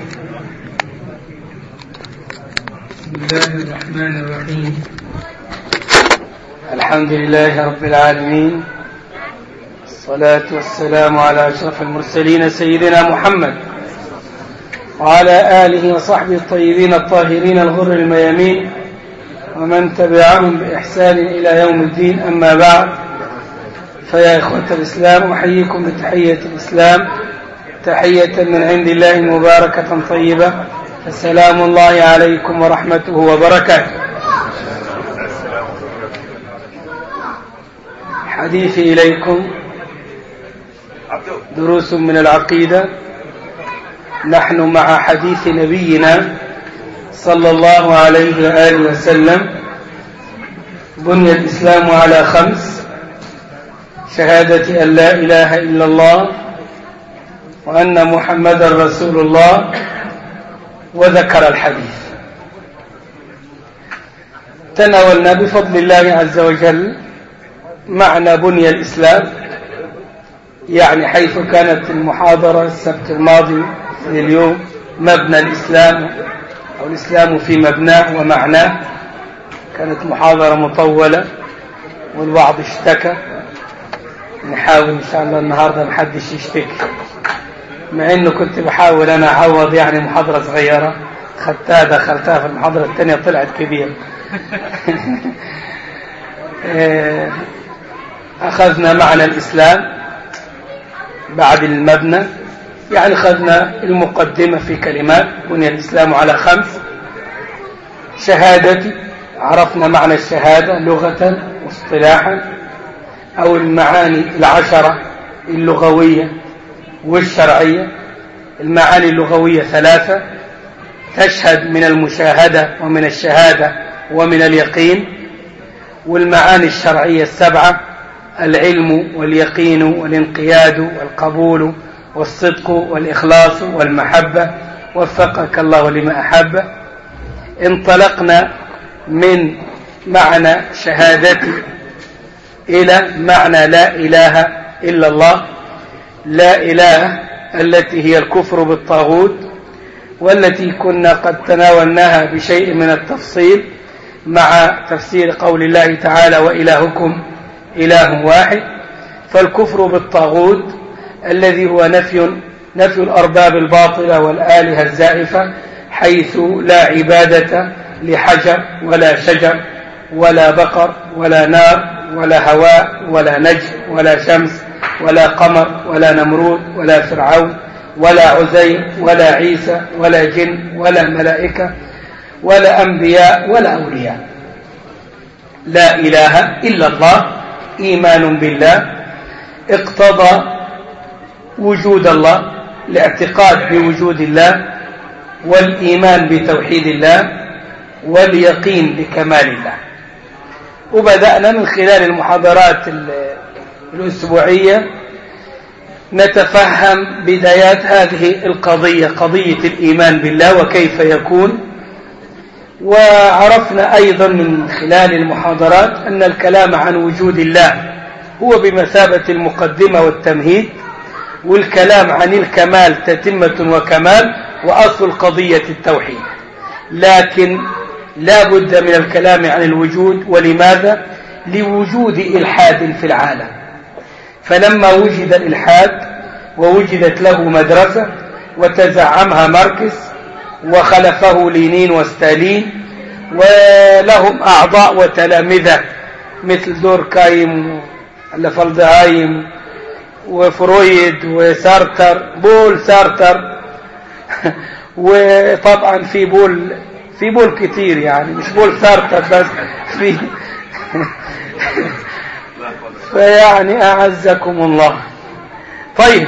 بسم الله الرحمن الرحيم الحمد لله رب العالمين الصلاة والسلام على أشرف المرسلين سيدنا محمد وعلى آله وصحبه الطيبين الطاهرين الغر الميامين ومن تبعهم بإحسان إلى يوم الدين أما بعد فيا إخوة الإسلام أحييكم بتحية الإسلام تحية من عند الله مباركة طيبة فسلام الله عليكم ورحمته وبركاته حديثي إليكم دروس من العقيدة نحن مع حديث نبينا صلى الله عليه وآله وسلم بني الإسلام على خمس شهادة أن لا إله إلا الله وأن محمدا رسول الله وذكر الحديث تناولنا بفضل الله عز وجل معنى بني الإسلام يعني حيث كانت المحاضرة السبت الماضي في اليوم مبنى الإسلام أو الإسلام في مبناه ومعناه كانت محاضرة مطولة والبعض اشتكى نحاول إن شاء الله النهاردة محدش يشتكي مع إنه كنت بحاول أنا أعوض يعني محاضرة صغيرة خدتها دخلتها في المحاضرة الثانية طلعت كبيرة أخذنا معنى الإسلام بعد المبنى يعني أخذنا المقدمة في كلمات بني الإسلام على خمس شهادة عرفنا معنى الشهادة لغة واصطلاحا أو المعاني العشرة اللغوية والشرعية المعاني اللغوية ثلاثة تشهد من المشاهدة ومن الشهادة ومن اليقين والمعاني الشرعية السبعة العلم واليقين والانقياد والقبول والصدق والإخلاص والمحبة وفقك الله لما أحب انطلقنا من معنى شهادتي إلى معنى لا إله إلا الله لا إله التي هي الكفر بالطاغوت والتي كنا قد تناولناها بشيء من التفصيل مع تفسير قول الله تعالى وإلهكم إله واحد فالكفر بالطاغوت الذي هو نفي نفي الأرباب الباطلة والآلهة الزائفة حيث لا عبادة لحجر ولا شجر ولا بقر ولا نار ولا هواء ولا نجم ولا شمس ولا قمر ولا نمرود ولا فرعون ولا عزير ولا عيسى ولا جن ولا ملائكة ولا أنبياء ولا أولياء لا إله إلا الله إيمان بالله اقتضى وجود الله الاعتقاد بوجود الله والإيمان بتوحيد الله واليقين بكمال الله وبدأنا من خلال المحاضرات الأسبوعية نتفهم بدايات هذه القضية قضية الإيمان بالله وكيف يكون وعرفنا أيضا من خلال المحاضرات أن الكلام عن وجود الله هو بمثابة المقدمة والتمهيد والكلام عن الكمال تتمة وكمال وأصل قضية التوحيد لكن لا بد من الكلام عن الوجود ولماذا؟ لوجود إلحاد في العالم فلما وجد الإلحاد ووجدت له مدرسة وتزعمها ماركس وخلفه لينين وستالين ولهم أعضاء وتلامذة مثل دوركايم لفلدهايم وفرويد وسارتر بول سارتر وطبعا في بول في بول كتير يعني مش بول سارتر بس في فيعني أعزكم الله طيب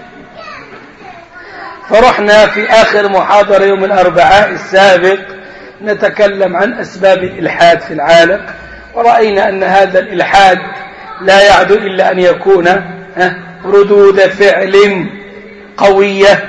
فرحنا في آخر محاضرة يوم الأربعاء السابق نتكلم عن أسباب الإلحاد في العالم ورأينا أن هذا الإلحاد لا يعدو إلا أن يكون ردود فعل قوية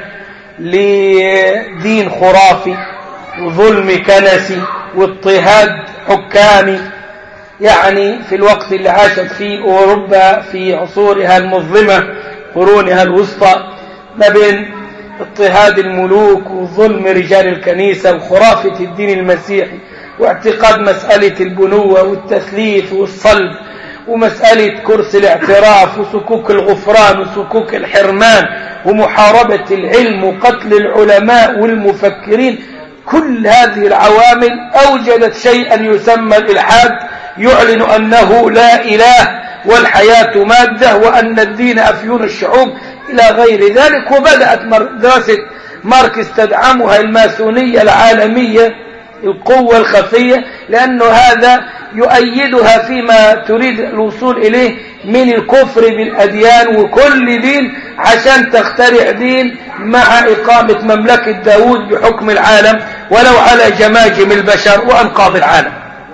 لدين خرافي وظلم كنسي واضطهاد حكامي يعني في الوقت اللي عاشت فيه أوروبا في عصورها المظلمة قرونها الوسطى ما بين اضطهاد الملوك وظلم رجال الكنيسة وخرافة الدين المسيحي واعتقاد مسألة البنوة والتثليث والصلب ومسألة كرسي الاعتراف وسكوك الغفران وسكوك الحرمان ومحاربة العلم وقتل العلماء والمفكرين كل هذه العوامل أوجدت شيئا يسمى الإلحاد يعلن أنه لا إله والحياة مادة وأن الدين أفيون الشعوب إلى غير ذلك وبدأت دراسة ماركس تدعمها الماسونية العالمية القوة الخفية لأنه هذا يؤيدها فيما تريد الوصول إليه من الكفر بالأديان وكل دين عشان تخترع دين مع إقامة مملكة داود بحكم العالم ولو على جماجم البشر وأنقاض العالم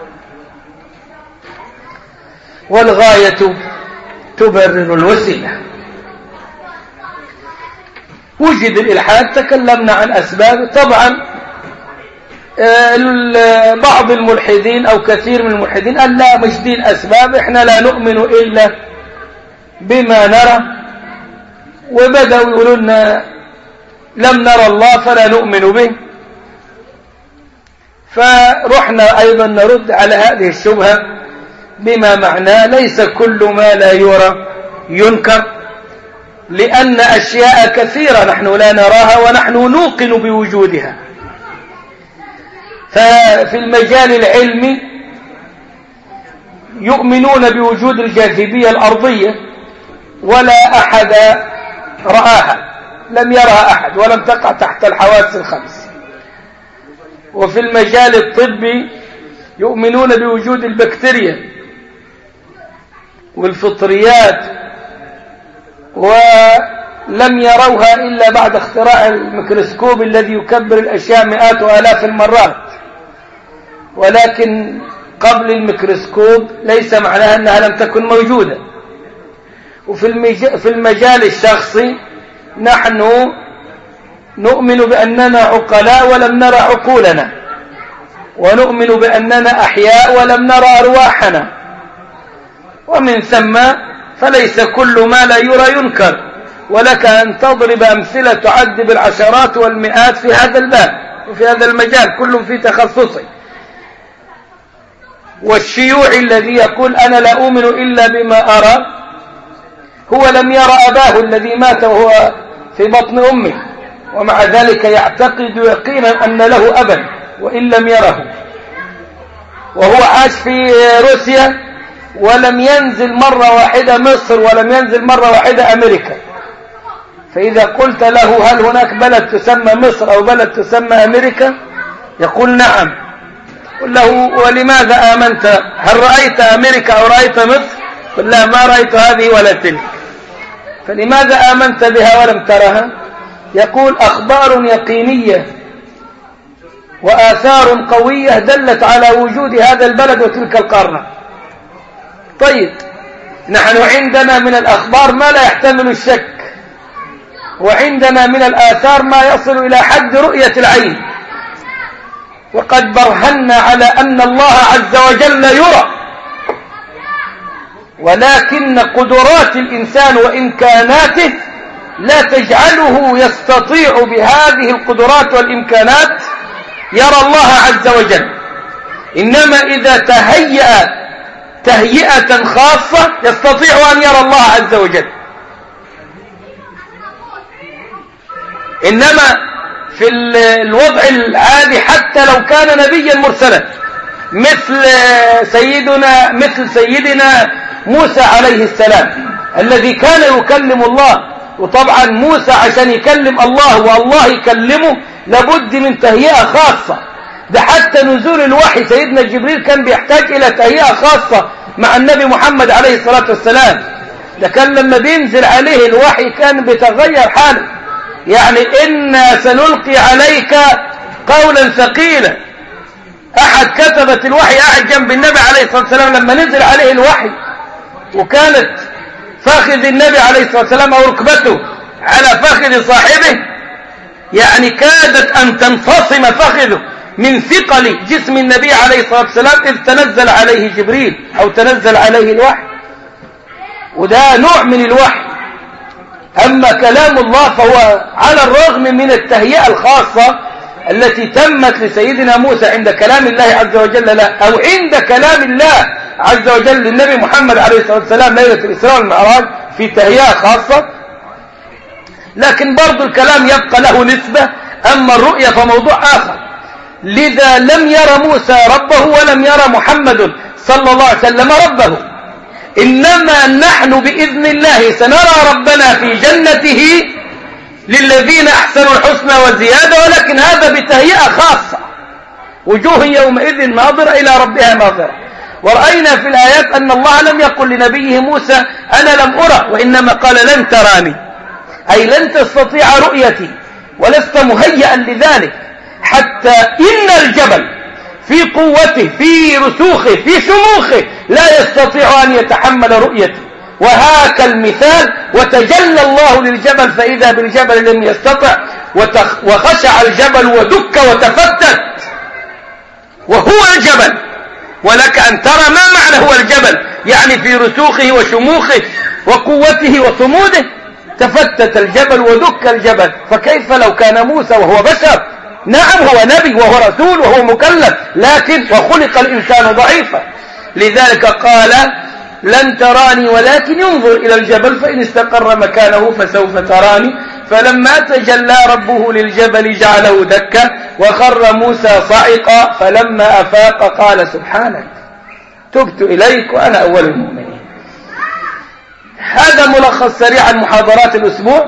والغاية تبرر الوسيلة وجد الإلحاد تكلمنا عن أسبابه طبعا آه، بعض الملحدين أو كثير من الملحدين قال لا مش دي الأسباب إحنا لا نؤمن إلا بما نرى وبدأوا يقولوا لنا لم نرى الله فلا نؤمن به فرحنا أيضا نرد على هذه الشبهة بما معناه ليس كل ما لا يرى ينكر لأن أشياء كثيرة نحن لا نراها ونحن نوقن بوجودها ففي المجال العلمي يؤمنون بوجود الجاذبية الأرضية ولا أحد رآها لم يرها أحد ولم تقع تحت الحواس الخمس وفي المجال الطبي يؤمنون بوجود البكتيريا والفطريات ولم يروها إلا بعد اختراع الميكروسكوب الذي يكبر الأشياء مئات وآلاف المرات ولكن قبل الميكروسكوب ليس معناها أنها لم تكن موجودة وفي في المجال الشخصي نحن نؤمن بأننا عقلاء ولم نرى عقولنا ونؤمن بأننا أحياء ولم نرى أرواحنا ومن ثم فليس كل ما لا يرى ينكر ولك أن تضرب أمثلة تعد بالعشرات والمئات في هذا الباب وفي هذا المجال كل في تخصصه والشيوعي الذي يقول أنا لا أؤمن إلا بما أرى هو لم يرى أباه الذي مات وهو في بطن أمه ومع ذلك يعتقد يقينا أن له أبا وإن لم يره وهو عاش في روسيا ولم ينزل مرة واحدة مصر ولم ينزل مرة واحدة أمريكا فإذا قلت له هل هناك بلد تسمى مصر أو بلد تسمى أمريكا يقول نعم قل له ولماذا آمنت هل رأيت أمريكا أو رأيت مصر قل لا ما رأيت هذه ولا تلك فلماذا آمنت بها ولم ترها يقول أخبار يقينية وآثار قوية دلت على وجود هذا البلد وتلك القارة طيب نحن عندنا من الأخبار ما لا يحتمل الشك وعندنا من الآثار ما يصل إلى حد رؤية العين وقد برهنا على أن الله عز وجل يرى ولكن قدرات الإنسان وإمكاناته لا تجعله يستطيع بهذه القدرات والإمكانات يرى الله عز وجل إنما إذا تهيأ تهيئة خاصة يستطيع أن يرى الله عز وجل إنما في الوضع العادي حتى لو كان نبيا مرسلا مثل سيدنا مثل سيدنا موسى عليه السلام الذي كان يكلم الله وطبعا موسى عشان يكلم الله والله يكلمه لابد من تهيئة خاصة ده حتى نزول الوحي سيدنا جبريل كان بيحتاج إلى تهيئة خاصة مع النبي محمد عليه الصلاة والسلام ده كان لما بينزل عليه الوحي كان بيتغير حاله يعني إنا سنلقي عليك قولا ثقيلا أحد كتبت الوحي قاعد جنب النبي عليه الصلاة والسلام لما نزل عليه الوحي وكانت فخذ النبي عليه الصلاة والسلام أو ركبته على فخذ صاحبه يعني كادت أن تنفصم فخذه من ثقل جسم النبي عليه الصلاة والسلام إذ تنزل عليه جبريل أو تنزل عليه الوحي وده نوع من الوحي أما كلام الله فهو على الرغم من التهيئة الخاصة التي تمت لسيدنا موسى عند كلام الله عز وجل لا أو عند كلام الله عز وجل للنبي محمد عليه الصلاة والسلام ليلة الإسراء والمعراج في تهيئة خاصة لكن برضو الكلام يبقى له نسبة أما الرؤية فموضوع آخر لذا لم يرى موسى ربه ولم يرى محمد صلى الله عليه وسلم ربه إنما نحن بإذن الله سنرى ربنا في جنته للذين أحسنوا الحسنى وزيادة ولكن هذا بتهيئة خاصة وجوه يومئذ ناظرة إلى ربها ناظرة ورأينا في الآيات أن الله لم يقل لنبيه موسى أنا لم أرى وإنما قال لن تراني أي لن تستطيع رؤيتي ولست مهيئا لذلك حتى إن الجبل في قوته في رسوخه في شموخه لا يستطيع أن يتحمل رؤيتي وهاك المثال وتجلى الله للجبل فإذا بالجبل لم يستطع وخشع الجبل ودك وتفتت وهو الجبل ولك أن ترى ما معنى هو الجبل يعني في رسوخه وشموخه وقوته وصموده تفتت الجبل ودك الجبل فكيف لو كان موسى وهو بشر نعم هو نبي وهو رسول وهو مكلف لكن وخلق الإنسان ضعيفا لذلك قال لن تراني ولكن انظر إلى الجبل فإن استقر مكانه فسوف تراني فلما تجلى ربه للجبل جعله دكا وخر موسى صعقا فلما أفاق قال سبحانك تبت إليك وأنا أول المؤمنين هذا ملخص سريع عن محاضرات الأسبوع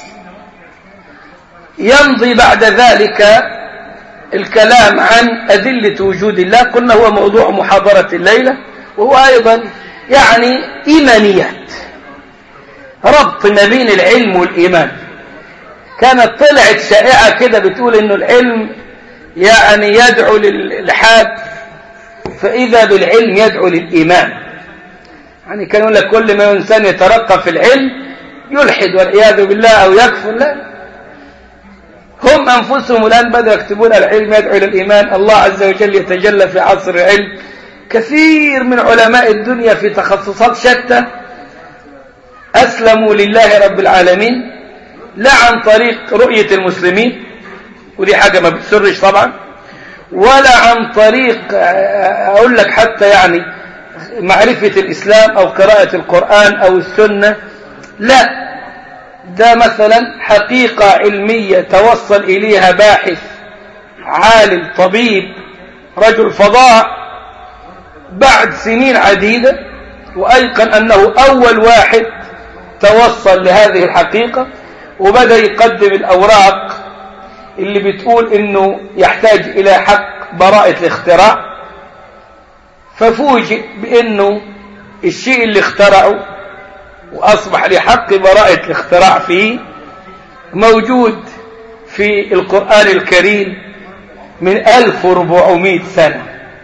يمضي بعد ذلك الكلام عن أدلة وجود الله قلنا هو موضوع محاضرة الليلة وهو أيضا يعني إيمانيات ربط ما بين العلم والإيمان كانت طلعت شائعة كده بتقول إنه العلم يعني يدعو للإلحاد فإذا بالعلم يدعو للإيمان يعني كان يقول لك كل ما إنسان يترقى في العلم يلحد والعياذ بالله أو يكفر لا هم أنفسهم الآن بدأوا يكتبون العلم يدعو إلى الإيمان الله عز وجل يتجلى في عصر العلم كثير من علماء الدنيا في تخصصات شتى أسلموا لله رب العالمين لا عن طريق رؤية المسلمين ودي حاجة ما بتسرش طبعا ولا عن طريق أقول لك حتى يعني معرفة الإسلام أو قراءة القرآن أو السنة لا ده مثلا حقيقة علمية توصل إليها باحث عالم طبيب رجل فضاء بعد سنين عديدة وأيقن أنه أول واحد توصل لهذه الحقيقة وبدأ يقدم الأوراق اللي بتقول إنه يحتاج إلى حق براءة الاختراع ففوجئ بأنه الشيء اللي اخترعه وأصبح لحق براءة الاختراع فيه موجود في القرآن الكريم من 1400 سنة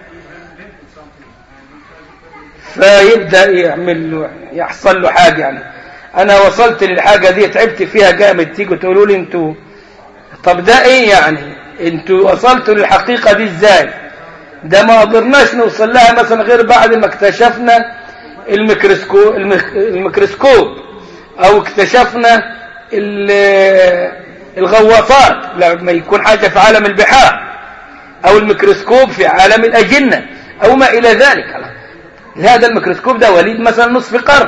فيبدأ يعمل له يحصل له حاجة يعني أنا وصلت للحاجة دي تعبت فيها جامد تيجوا تقولوا لي انتوا طب ده ايه يعني انتوا وصلتوا للحقيقة دي ازاي ده ما قدرناش نوصل لها مثلا غير بعد ما اكتشفنا الميكروسكوب الميكروسكوب او اكتشفنا الغواصات لما يكون حاجة في عالم البحار او الميكروسكوب في عالم الأجنة او ما الى ذلك هذا الميكروسكوب ده وليد مثلا نصف قرن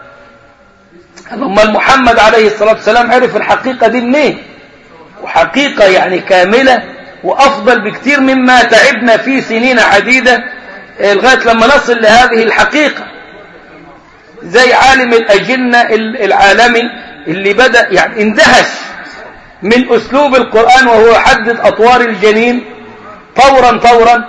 أما محمد عليه الصلاة والسلام عرف الحقيقة دي منين وحقيقة يعني كاملة وأفضل بكثير مما تعبنا فيه سنين عديدة لغاية لما نصل لهذه الحقيقة زي عالم الأجنة العالمي اللي بدأ يعني اندهش من أسلوب القرآن وهو يحدد أطوار الجنين طورا طورا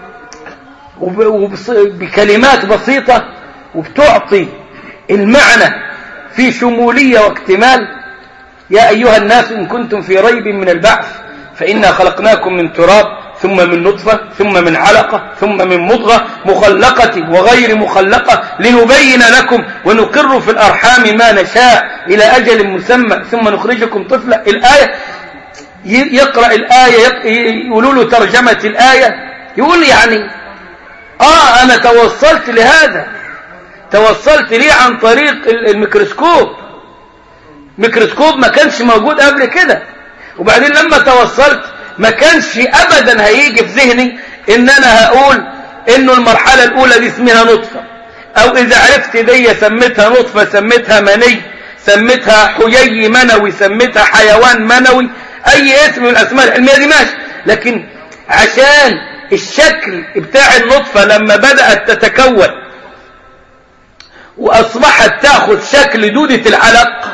وبكلمات بسيطة وبتعطي المعنى في شمولية واكتمال يا أيها الناس إن كنتم في ريب من البعث فإنا خلقناكم من تراب ثم من نطفة ثم من علقة ثم من مضغة مخلقة وغير مخلقة لنبين لكم ونقر في الأرحام ما نشاء إلى أجل مسمى ثم نخرجكم طفلا الآية يقرأ الآية يقولوا له ترجمة الآية يقول يعني آه أنا توصلت لهذا توصلت ليه عن طريق الميكروسكوب ميكروسكوب ما كانش موجود قبل كده وبعدين لما توصلت ما كانش ابدا هيجي في ذهني ان انا هقول انه المرحلة الاولى دي اسمها نطفة او اذا عرفت دي سميتها نطفة سميتها مني سميتها حيي منوي سميتها حيوان منوي اي اسم من الاسماء العلمية دي ماشي لكن عشان الشكل بتاع النطفة لما بدأت تتكون واصبحت تاخذ شكل دودة العلق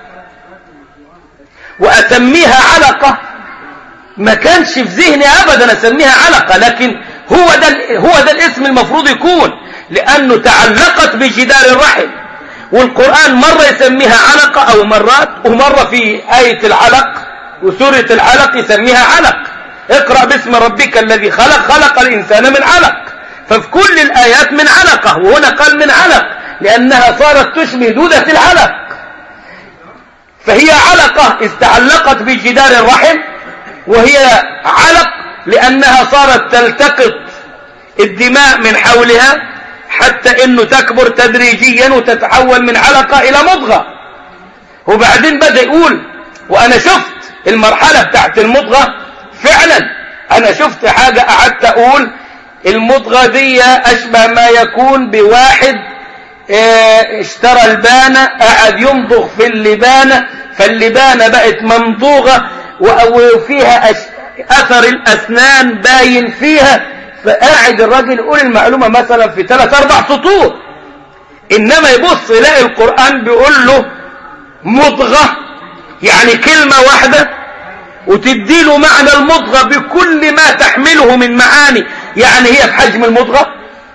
واسميها علقة ما كانش في ذهني ابدا اسميها علقة لكن هو ده هو ده الاسم المفروض يكون لانه تعلقت بجدار الرحم والقرآن مرة يسميها علقة او مرات ومرة في آية العلق وسورة العلق يسميها علق اقرأ باسم ربك الذي خلق خلق الانسان من علق ففي كل الايات من علقة وهنا قال من علق لانها صارت تشبه دودة العلق فهي علقة استعلقت بجدار الرحم وهي علق لأنها صارت تلتقط الدماء من حولها حتى انه تكبر تدريجيا وتتحول من علقة الى مضغة وبعدين بدأ يقول وانا شفت المرحلة بتاعت المضغة فعلا انا شفت حاجة قعدت اقول المضغة دي اشبه ما يكون بواحد اه اشترى البانة قعد يمضغ في اللبانة فاللبانة بقت ممضوغة وفيها اثر الاسنان باين فيها فقاعد الراجل يقول المعلومة مثلا في ثلاث اربع سطور انما يبص يلاقي القرآن بيقول له مضغة يعني كلمة واحدة وتدي له معنى المضغة بكل ما تحمله من معاني يعني هي في حجم المضغة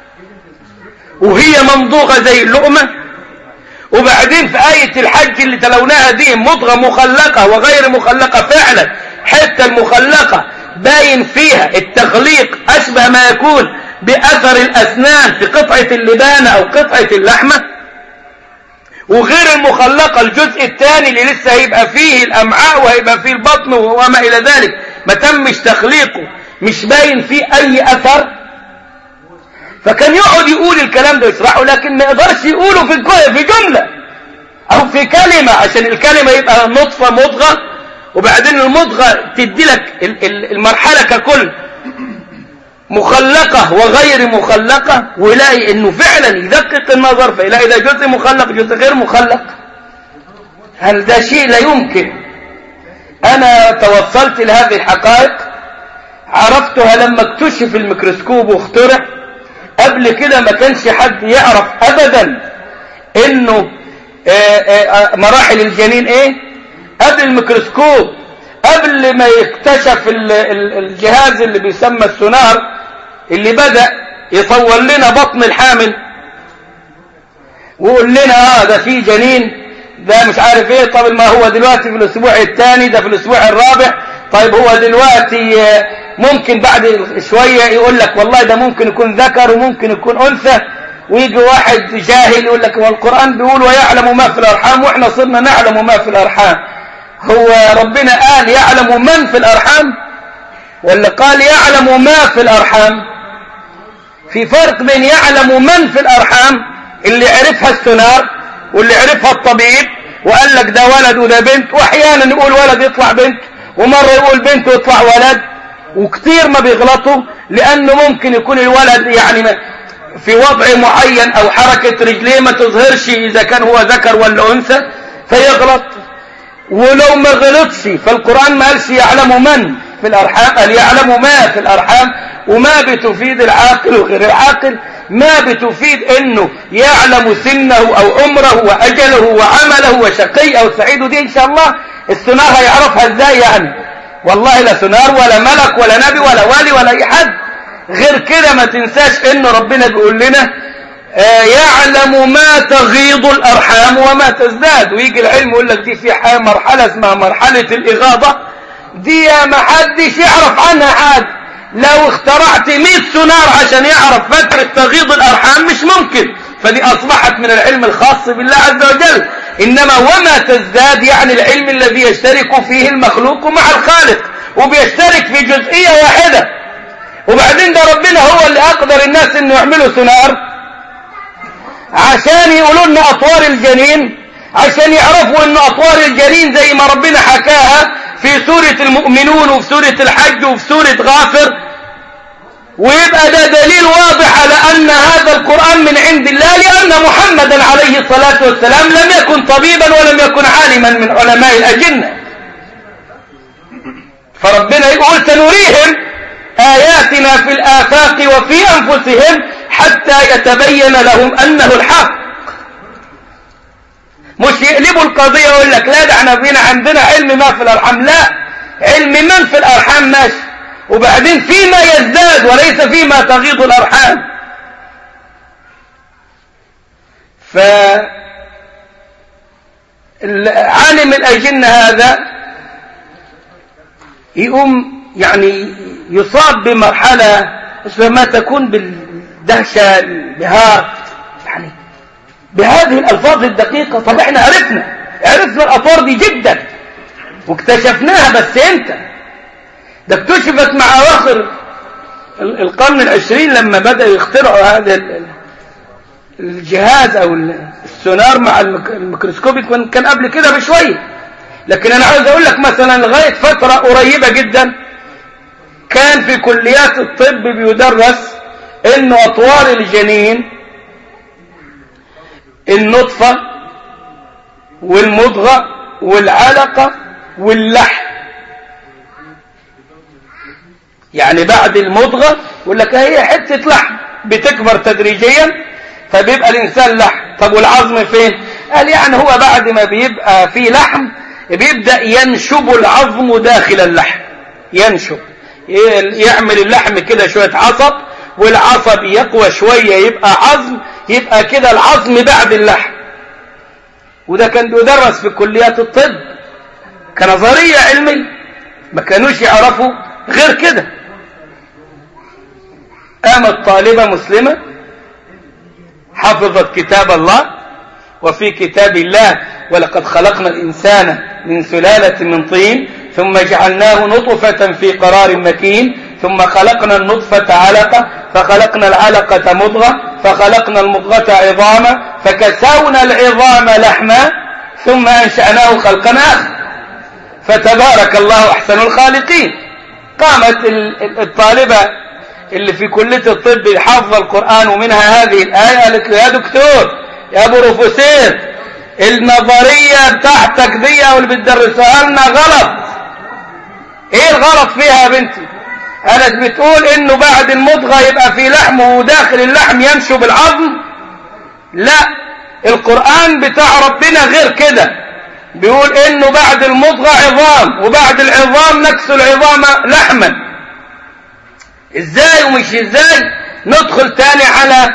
وهي ممضوغة زي اللقمة وبعدين في آية الحج اللي تلوناها دي مضغة مخلقة وغير مخلقة فعلا حتى المخلقة باين فيها التخليق أشبه ما يكون بأثر الأسنان في قطعة اللبانة أو قطعة اللحمة وغير المخلقة الجزء الثاني اللي لسه هيبقى فيه الأمعاء وهيبقى فيه البطن وما إلى ذلك ما تمش تخليقه مش باين فيه أي أثر فكان يقعد يقول الكلام ده يشرحه لكن ما يقدرش يقوله في في جملة أو في كلمة عشان الكلمة يبقى نطفة مضغة وبعدين المضغة تدي لك المرحلة ككل مخلقة وغير مخلقة ويلاقي انه فعلا يدقق النظر فيلاقي ده جزء مخلق جزء غير مخلق هل ده شيء لا يمكن انا توصلت لهذه الحقائق عرفتها لما اكتشف الميكروسكوب واخترع قبل كده ما كانش حد يعرف ابدا انه آآ آآ مراحل الجنين ايه قبل الميكروسكوب قبل ما يكتشف الجهاز اللي بيسمى السونار اللي بدأ يصور لنا بطن الحامل ويقول لنا اه ده في جنين ده مش عارف ايه طب ما هو دلوقتي في الاسبوع الثاني ده في الاسبوع الرابع طيب هو دلوقتي ممكن بعد شوية يقول لك والله ده ممكن يكون ذكر وممكن يكون انثى ويجي واحد جاهل يقول لك والقرآن بيقول ويعلم ما في الارحام واحنا صرنا نعلم ما في الارحام هو ربنا قال يعلم من في الأرحام ولا قال يعلم ما في الأرحام في فرق بين يعلم من في الأرحام اللي عرفها السونار واللي عرفها الطبيب وقال لك ده ولد وده بنت واحيانا يقول ولد يطلع بنت ومرة يقول بنت ويطلع ولد وكتير ما بيغلطوا لأنه ممكن يكون الولد يعني في وضع معين أو حركة رجليه ما تظهرش إذا كان هو ذكر ولا أنثى فيغلط ولو ما غلطش فالقرآن ما قالش يعلم من في الأرحام قال يعلم ما في الأرحام وما بتفيد العاقل وغير العاقل ما بتفيد انه يعلم سنه او عمره واجله وعمله وشقي او سعيد دي ان شاء الله السنار هيعرفها ازاي يعني والله لا سنار ولا ملك ولا نبي ولا والي ولا اي حد غير كده ما تنساش ان ربنا بيقول لنا آه يعلم ما تغيض الارحام وما تزداد ويجي العلم يقول لك دي في مرحله اسمها مرحله الاغاضه دي ما حدش يعرف عنها حاجه لو اخترعت 100 سونار عشان يعرف فترة تغيض الأرحام مش ممكن فدي أصبحت من العلم الخاص بالله عز وجل إنما وما تزداد يعني العلم الذي يشترك فيه المخلوق مع الخالق وبيشترك في جزئية واحدة وبعدين ده ربنا هو اللي أقدر الناس إنه يعملوا سونار عشان يقولوا لنا أطوار الجنين عشان يعرفوا ان اطوار الجنين زي ما ربنا حكاها في سورة المؤمنون وفي سورة الحج وفي سورة غافر ويبقى ده دليل واضح على أن هذا القرآن من عند الله لأن محمدا عليه الصلاة والسلام لم يكن طبيبا ولم يكن عالما من علماء الأجنة فربنا يقول سنريهم آياتنا في الآفاق وفي أنفسهم حتى يتبين لهم أنه الحق مش يقلبوا القضية ويقول لك لا ده احنا بينا عندنا علم ما في الأرحام لا علم من في الأرحام ماشي وبعدين فيما يزداد وليس فيما تغيض الأرحام ف عالم الأجنة هذا يقوم يعني يصاب بمرحلة ما تكون بالدهشة البهار يعني بهذه الألفاظ الدقيقة طب احنا عرفنا عرفنا الأطوار دي جدا واكتشفناها بس امتى ده اكتشفت مع أواخر القرن العشرين لما بدأوا يخترعوا هذا الجهاز أو السونار مع الميكروسكوب كان قبل كده بشوية لكن أنا عاوز أقول لك مثلا لغاية فترة قريبة جدا كان في كليات الطب بيدرس إنه أطوار الجنين النطفة والمضغة والعلقة واللحم يعني بعد المضغة يقول لك هي حتة لحم بتكبر تدريجيا فبيبقى الإنسان لحم طب والعظم فين قال يعني هو بعد ما بيبقى فيه لحم بيبدأ ينشب العظم داخل اللحم ينشب يعمل اللحم كده شوية عصب والعصب يقوى شوية يبقى عظم يبقى كده العظم بعد اللحم وده كان بيدرس في كليات الطب كنظرية علمية ما كانوش يعرفوا غير كده قامت طالبة مسلمة حفظت كتاب الله وفي كتاب الله ولقد خلقنا الإنسان من سلالة من طين ثم جعلناه نطفة في قرار مكين ثم خلقنا النطفة علقة فخلقنا العلقة مضغة فخلقنا المضغة عظاما فكسونا العظام لحما ثم أنشأناه خلقا آخر فتبارك الله أحسن الخالقين قامت الطالبة اللي في كلية الطب حافظة القرآن ومنها هذه الآية قالت له يا دكتور يا بروفيسور النظرية بتاعتك دي او اللي بتدرسها لنا غلط ايه الغلط فيها يا بنتي قالت بتقول انه بعد المضغة يبقى في لحم وداخل اللحم ينشب العظم لا القرآن بتاع ربنا غير كده بيقول انه بعد المضغة عظام وبعد العظام نكسو العظام لحما ازاي ومش ازاي ندخل تاني على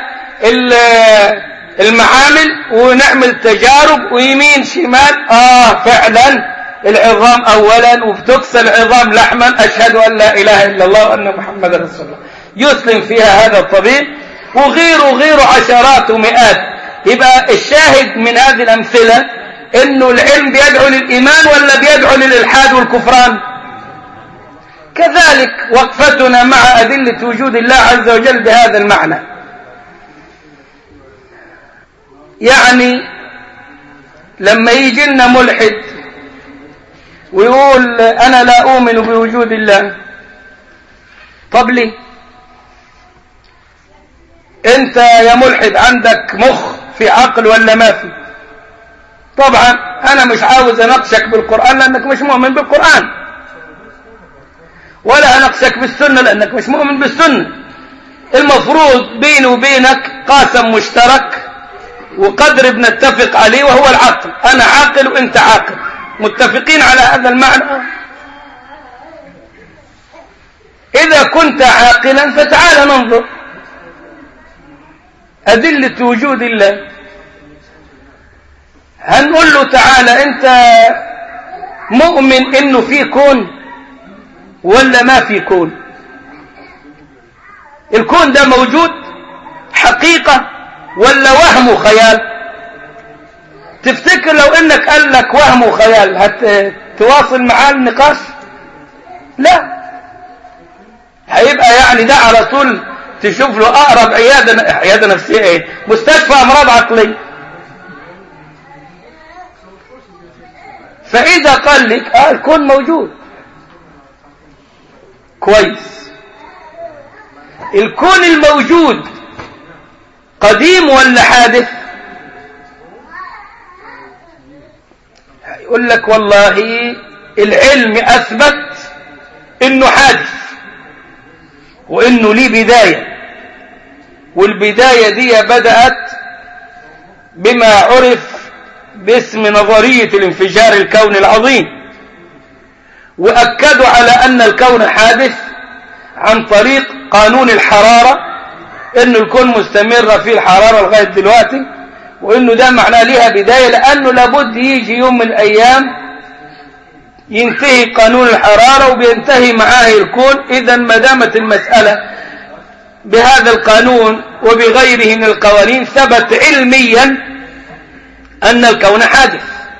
المعامل ونعمل تجارب ويمين شمال اه فعلا العظام اولا وبتكسى العظام لحما اشهد ان لا اله الا الله وان محمدا رسول الله يسلم فيها هذا الطبيب وغيره وغيره عشرات ومئات يبقى الشاهد من هذه الامثله انه العلم بيدعو للايمان ولا بيدعو للالحاد والكفران كذلك وقفتنا مع ادله وجود الله عز وجل بهذا المعنى يعني لما يجي لنا ملحد ويقول أنا لا أؤمن بوجود الله طب ليه أنت يا ملحد عندك مخ في عقل ولا ما في طبعا أنا مش عاوز أناقشك بالقرآن لأنك مش مؤمن بالقرآن ولا أناقشك بالسنة لأنك مش مؤمن بالسنة المفروض بيني وبينك قاسم مشترك وقدر بنتفق عليه وهو العقل أنا عاقل وأنت عاقل متفقين على هذا المعنى إذا كنت عاقلا فتعال ننظر أدلة وجود الله هنقول له تعالى أنت مؤمن إنه في كون ولا ما في كون الكون ده موجود حقيقة ولا وهم وخيال تفتكر لو انك قال لك وهم وخيال هتواصل معاه النقاش لا هيبقى يعني ده على طول تشوف له اقرب عياده عياده نفسيه ايه مستشفى امراض عقليه فإذا قال لك آه الكون موجود كويس الكون الموجود قديم ولا حادث يقول لك والله العلم أثبت انه حادث وانه ليه بداية والبداية دي بدأت بما عرف باسم نظرية الانفجار الكوني العظيم وأكدوا على أن الكون حادث عن طريق قانون الحرارة أن الكون مستمر في الحرارة لغاية دلوقتي وأنه ده معناه ليها بداية لأنه لابد يجي يوم من الأيام ينتهي قانون الحرارة وبينتهي معاه الكون إذا ما دامت المسألة بهذا القانون وبغيره من القوانين ثبت علميا أن الكون حادث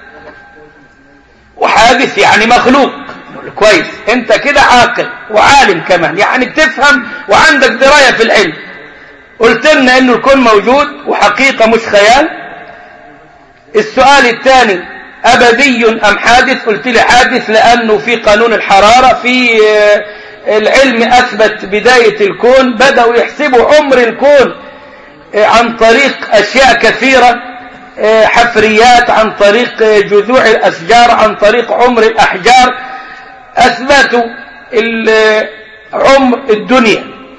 وحادث يعني مخلوق كويس انت كده عاقل وعالم كمان يعني بتفهم وعندك دراية في العلم قلت لنا انه الكون موجود وحقيقة مش خيال السؤال الثاني أبدي أم حادث قلت لي حادث لأنه في قانون الحرارة في العلم أثبت بداية الكون بدأوا يحسبوا عمر الكون عن طريق أشياء كثيرة حفريات عن طريق جذوع الأشجار عن طريق عمر الأحجار أثبتوا عمر الدنيا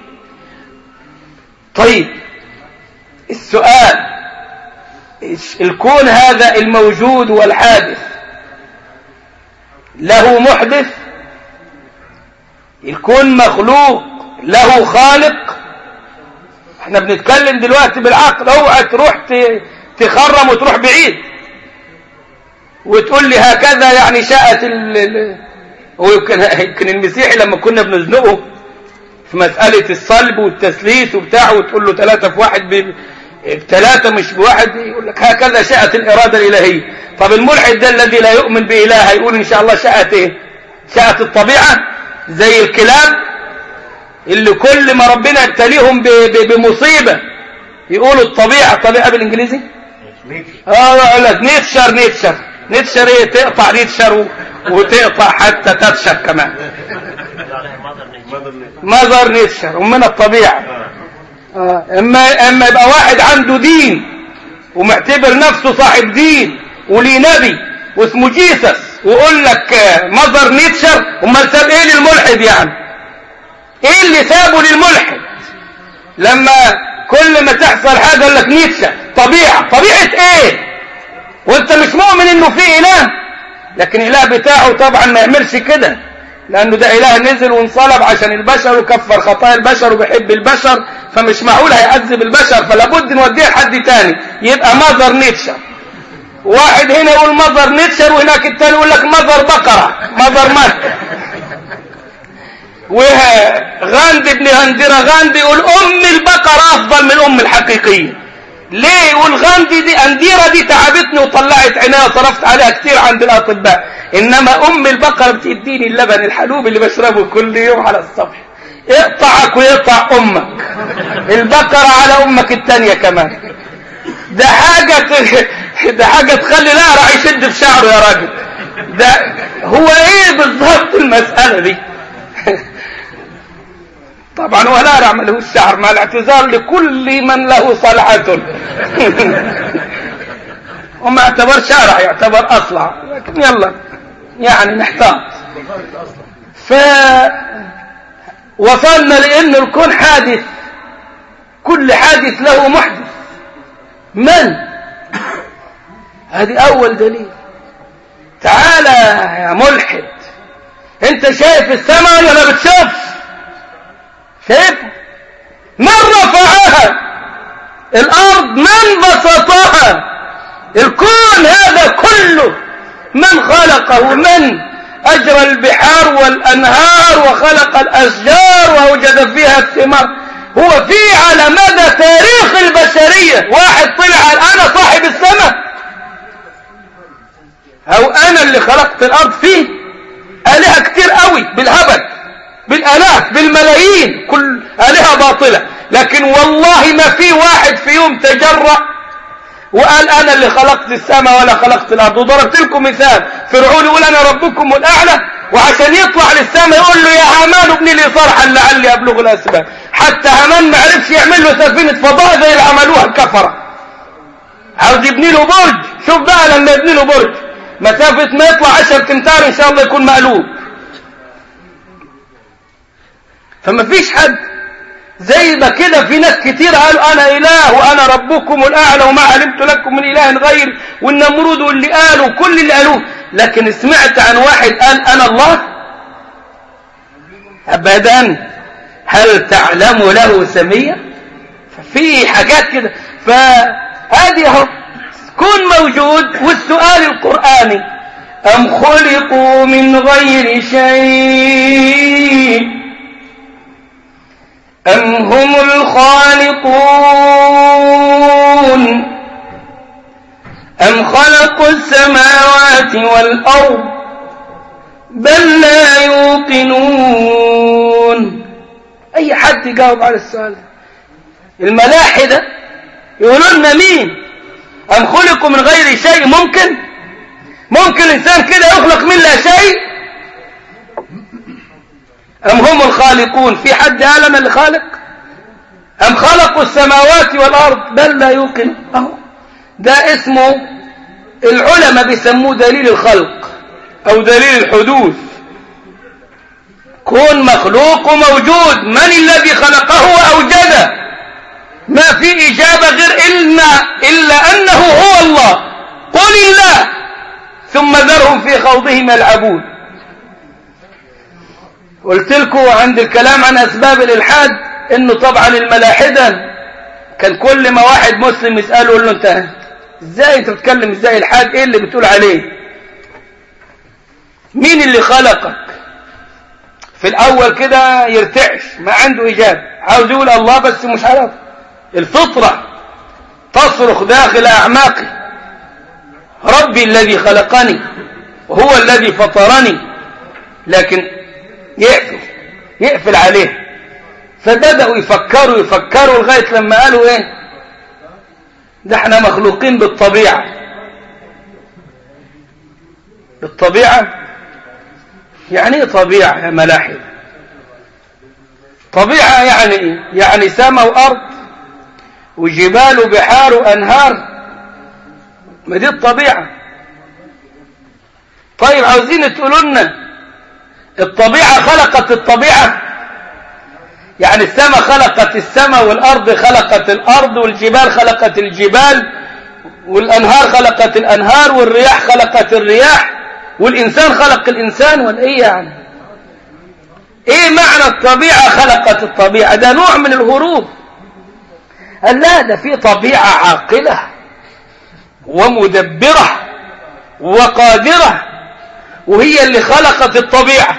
طيب السؤال الكون هذا الموجود والحادث له محدث الكون مخلوق له خالق احنا بنتكلم دلوقتي بالعقل اوعى تروح تخرم وتروح بعيد وتقول لي هكذا يعني شاءت ال ويمكن يمكن المسيحي لما كنا بنزنقه في مسألة الصلب والتثليث وبتاع وتقول له ثلاثة في واحد بثلاثة مش بواحد يقول لك هكذا شاءت الإرادة الإلهية طب الملحد ده الذي لا يؤمن بإله هيقول إن شاء الله شاءت إيه شاءت الطبيعة زي الكلاب اللي كل ما ربنا يبتليهم بمصيبة يقولوا الطبيعة الطبيعة بالإنجليزي اه يقول لك نيتشر نيتشر نيتشر ايه تقطع نيتشر وتقطع حتى تتشر كمان ماذر نيتشر ومن الطبيعة آه. اما اما يبقى واحد عنده دين ومعتبر نفسه صاحب دين وليه نبي واسمه جيسس ويقول لك ماذر نيتشر امال ساب ايه للملحد يعني ايه اللي سابه للملحد لما كل ما تحصل حاجه يقول لك نيتشر طبيعه طبيعه ايه وانت مش مؤمن انه في اله لكن اله بتاعه طبعا ما يعملش كده لانه ده اله نزل وانصلب عشان البشر وكفر خطايا البشر وبيحب البشر فمش معقول هيعذب البشر فلا بد نوديه لحد تاني يبقى ماذر نيتشر واحد هنا يقول ماذر نيتشر وهناك التاني يقول لك ماذر بقرة ماذر مكة وغاندي ابن هندرة غاندي يقول ام البقرة افضل من ام الحقيقية ليه يقول غاندي دي انديرة دي تعبتني وطلعت عينيها صرفت عليها كتير عند الاطباء انما ام البقرة بتديني اللبن الحلوب اللي بشربه كل يوم على الصبح يقطعك ويقطع امك البقرة على امك التانية كمان ده حاجة ده حاجة تخلي الأقرع يشد في شعره يا راجل ده هو ايه بالظبط المسألة دي طبعا هو الأقرع ملهوش شعر مع الاعتذار لكل من له صلعة وما اعتبر شعر يعتبر أصلع لكن يلا يعني نحتاط ف وصلنا لأن الكون حادث كل حادث له محدث من هذه أول دليل تعالى يا ملحد انت شايف السماء ولا ما بتشوفش شايف من رفعها الأرض من بسطها الكون هذا كله من خلقه من أجرى البحار والأنهار وخلق الأشجار وأوجد فيها الثمار هو في على مدى تاريخ البشرية واحد طلع قال أنا صاحب السماء أو أنا اللي خلقت الأرض فيه آلهة كتير قوي بالهبل بالآلاف بالملايين كل آلهة باطلة لكن والله ما في واحد في يوم تجرأ وقال أنا اللي خلقت السماء ولا خلقت الأرض وضربت لكم مثال فرعون يقول أنا ربكم الأعلى وعشان يطلع للسماء يقول له يا هامان ابني لي صرحا لعلي أبلغ الأسباب حتى هامان ما عرفش يعمل له سفينة فضاء زي اللي عملوها الكفرة عاوز يبني له برج شوف بقى لما يبني له برج مسافة ما يطلع 10 تمتار إن شاء الله يكون مقلوب فما فيش حد زي ما كده في ناس كتير قالوا أنا إله وأنا ربكم الأعلى وما علمت لكم من إله غير والنمرود واللي قالوا كل اللي قالوه لكن سمعت عن واحد قال أنا الله أبدا هل تعلم له سمية ففي حاجات كده فهذه اهو كون موجود والسؤال القرآني أم خلقوا من غير شيء أم هم الخالقون أم خلقوا السماوات والأرض بل لا يوقنون أي حد يجاوب على السؤال ده الملاحدة يقولون لنا مين أم خلقوا من غير شيء ممكن ممكن إنسان كده يخلق من لا شيء أم هم الخالقون في حد قال أنا اللي خالق أم خلقوا السماوات والأرض بل لا يوقن أهو ده اسمه العلماء بيسموه دليل الخلق أو دليل الحدوث كون مخلوق موجود من الذي خلقه وأوجده ما في إجابة غير إلا, إلا أنه هو الله قل الله ثم ذرهم في خوضهم يلعبون قلت لكم عند الكلام عن أسباب الإلحاد إنه طبعا الملاحدة كان كل ما واحد مسلم يسأله يقول له أنت إزاي أنت بتتكلم إزاي الحاد إيه اللي بتقول عليه مين اللي خلقك في الأول كده يرتعش ما عنده إجابة عاوز يقول الله بس مش عارف الفطرة تصرخ داخل أعماقي ربي الذي خلقني وهو الذي فطرني لكن يقفل يقفل عليه فبدأوا يفكروا يفكروا لغاية لما قالوا ايه ده احنا مخلوقين بالطبيعة بالطبيعة يعني ايه طبيعة يا ملاحد طبيعة يعني ايه يعني سماء وارض وجبال وبحار وانهار ما دي الطبيعة طيب عاوزين تقولوا لنا الطبيعة خلقت الطبيعة يعني السماء خلقت السماء والأرض خلقت الأرض والجبال خلقت الجبال والأنهار خلقت الأنهار والرياح خلقت الرياح والإنسان خلق الإنسان والإيه يعني إيه معنى الطبيعة خلقت الطبيعة ده نوع من الهروب قال لا ده في طبيعة عاقلة ومدبرة وقادرة وهي اللي خلقت الطبيعة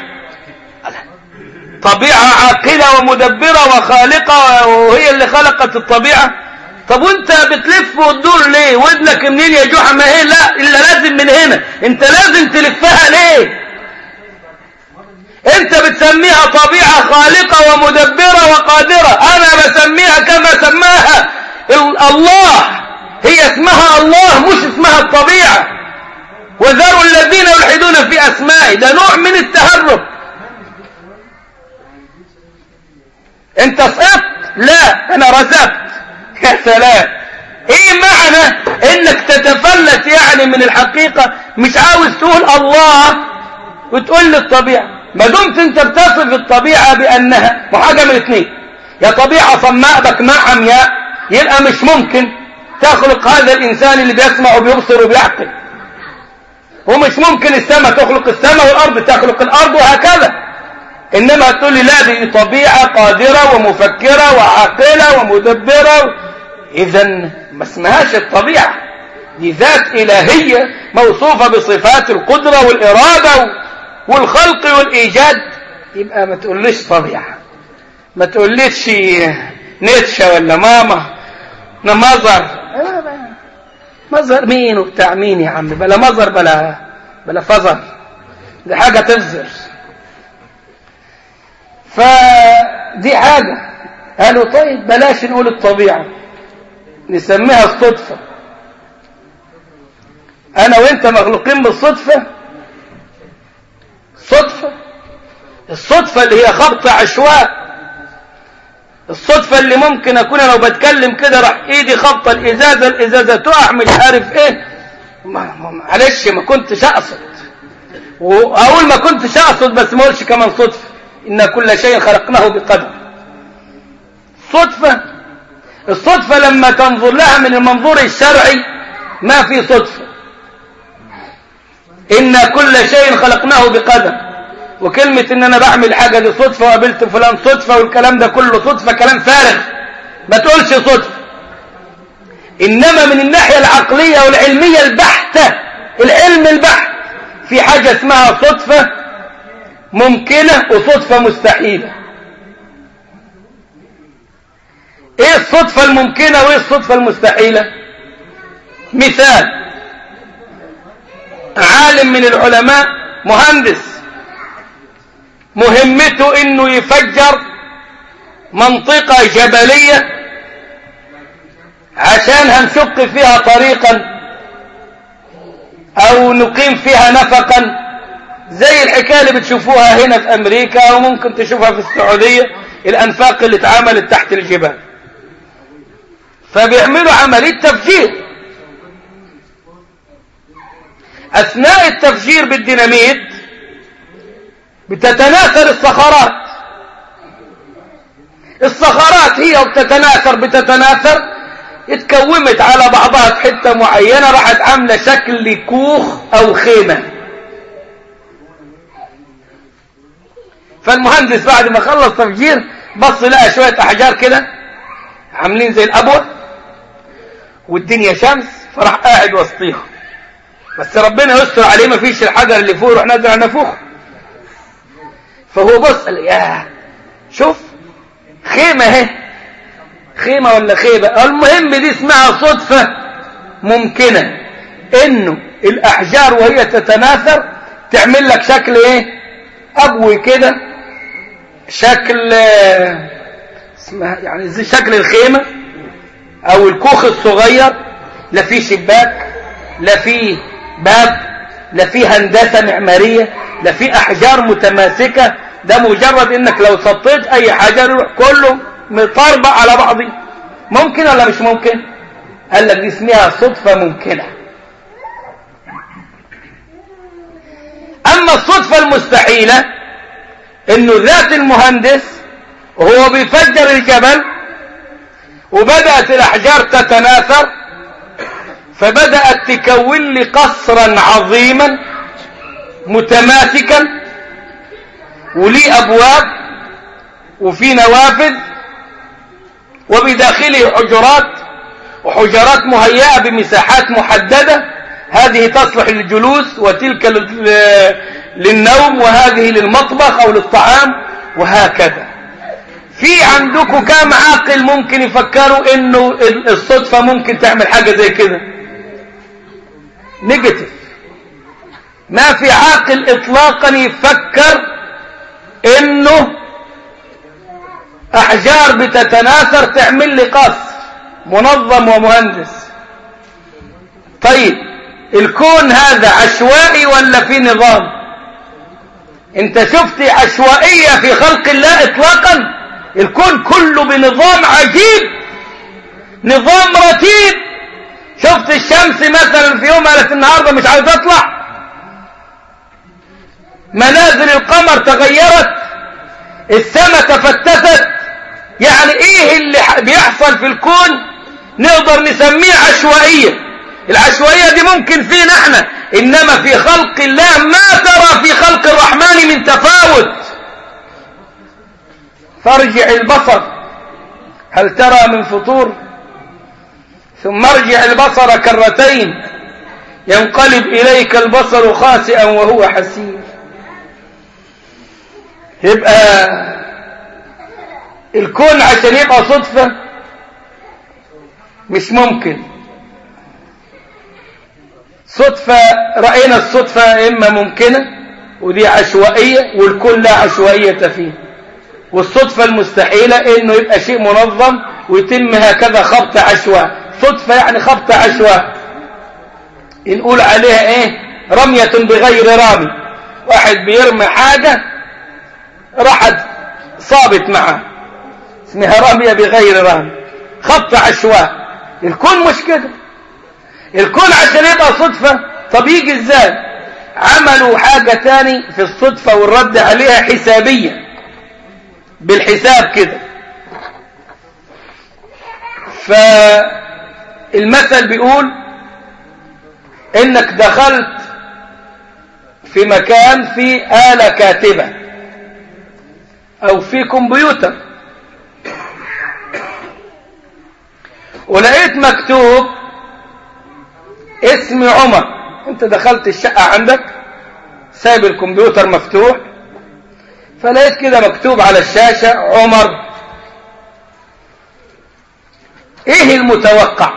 طبيعة عاقلة ومدبرة وخالقة وهي اللي خلقت الطبيعة طب وانت بتلف وتدور ليه ودنك منين يا جحا ما هي لا الا لازم من هنا انت لازم تلفها ليه انت بتسميها طبيعة خالقة ومدبرة وقادرة انا بسميها كما سماها الله هي اسمها الله مش اسمها الطبيعة وذروا الذين يلحدون في اسمائه ده نوع من التهرب انت سقطت لا انا رزقت يا سلام ايه معنى انك تتفلت يعني من الحقيقة مش عاوز تقول الله وتقول للطبيعة ما دمت انت بتصف الطبيعة بانها وحاجة من اثنين يا طبيعة صماء بكماء عمياء يبقى مش ممكن تخلق هذا الانسان اللي بيسمع وبيبصر وبيعقل ومش ممكن السماء تخلق السماء والارض تخلق الارض وهكذا انما تقول لي لا دي طبيعة قادرة ومفكرة وعاقلة ومدبرة اذا ما اسمهاش الطبيعة دي ذات الهية موصوفة بصفات القدرة والارادة والخلق والايجاد يبقى ما تقوليش طبيعة ما تقوليش نتشة ولا ماما مظهر مظهر مين وبتاع مين يا عم بلا مظهر بلا بلا فظر دي حاجة تفزر فدي حاجة قالوا طيب بلاش نقول الطبيعة نسميها الصدفة انا وانت مخلوقين بالصدفة صدفة الصدفة اللي هي خبط عشواء الصدفة اللي ممكن اكون انا وبتكلم كده راح ايدي خبطة الازازة الازازة تقع مش عارف ايه معلش ما كنتش اقصد واقول ما كنتش اقصد بس ما اقولش كمان صدفة ان كل شيء خلقناه بقدر صدفة الصدفة لما تنظر لها من المنظور الشرعي ما في صدفة إن كل شيء خلقناه بقدر وكلمة إن أنا بعمل حاجة دي صدفة وقابلت فلان صدفة والكلام ده كله صدفة كلام فارغ ما تقولش صدفة إنما من الناحية العقلية والعلمية البحتة العلم البحت في حاجة اسمها صدفة ممكنة وصدفة مستحيلة ايه الصدفة الممكنة وايه الصدفة المستحيلة مثال عالم من العلماء مهندس مهمته انه يفجر منطقة جبلية عشان هنشق فيها طريقا او نقيم فيها نفقا زي الحكاية اللي بتشوفوها هنا في امريكا وممكن تشوفها في السعودية الانفاق اللي اتعملت تحت الجبال فبيعملوا عملية تفجير أثناء التفجير بالديناميت بتتناثر الصخرات الصخرات هي وبتتناثر بتتناثر اتكومت على بعضها في حتة معينة راحت عاملة شكل كوخ أو خيمة فالمهندس بعد ما خلص تفجير بص لقى شوية أحجار كده عاملين زي الأبوة والدنيا شمس فراح قاعد وسطيهم بس ربنا يستر عليه ما فيش الحجر اللي فوق يروح نازل على نفوخ فهو بص قال يا شوف خيمة اهي خيمة ولا خيبة المهم دي اسمها صدفة ممكنة انه الاحجار وهي تتناثر تعمل لك شكل ايه ابوي كده شكل اسمها يعني زي شكل الخيمة او الكوخ الصغير لا فيه شباك لا فيه باب لا فيه هندسة معمارية لا فيه احجار متماسكة ده مجرد انك لو سطيت اي حجر كله مطربق على بعضه ممكن ولا مش ممكن قال لك دي اسمها صدفة ممكنة اما الصدفة المستحيلة انه ذات المهندس وهو بيفجر الجبل وبدأت الأحجار تتناثر فبدأت تكون لي قصرا عظيما متماسكا وليه أبواب وفي نوافذ وبداخله حجرات وحجرات مهيئة بمساحات محددة هذه تصلح للجلوس وتلك للنوم وهذه للمطبخ أو للطعام وهكذا في عندكم كام عاقل ممكن يفكروا انه الصدفة ممكن تعمل حاجة زي كده نيجاتيف ما في عاقل اطلاقا يفكر انه احجار بتتناثر تعمل لي قصر منظم ومهندس طيب الكون هذا عشوائي ولا في نظام انت شفت عشوائية في خلق الله اطلاقا الكون كله بنظام عجيب نظام رتيب شفت الشمس مثلا في يوم قالت النهارده مش عايز اطلع منازل القمر تغيرت السماء تفتتت يعني ايه اللي بيحصل في الكون نقدر نسميه عشوائية العشوائية دي ممكن فينا احنا انما في خلق الله ما ترى في خلق الرحمن من تفاوت فارجع البصر هل ترى من فطور ثم ارجع البصر كرتين ينقلب إليك البصر خاسئا وهو حسير يبقى الكون عشان يبقى صدفة مش ممكن صدفة رأينا الصدفة إما ممكنة ودي عشوائية والكون لا عشوائية فيه والصدفة المستحيلة انه يبقى شيء منظم ويتم هكذا خبط عشواء صدفة يعني خبط عشواء نقول عليها ايه رمية بغير رامي واحد بيرمي حاجة راحت صابت معاه اسمها رمية بغير رامي خط عشواء الكون مش كده الكون عشان يبقى صدفة طب يجي ازاي عملوا حاجة تاني في الصدفة والرد عليها حسابية بالحساب كده فالمثل بيقول انك دخلت في مكان في آلة كاتبة او في كمبيوتر ولقيت مكتوب اسم عمر انت دخلت الشقة عندك سايب الكمبيوتر مفتوح فلقيت كده مكتوب على الشاشة عمر ايه المتوقع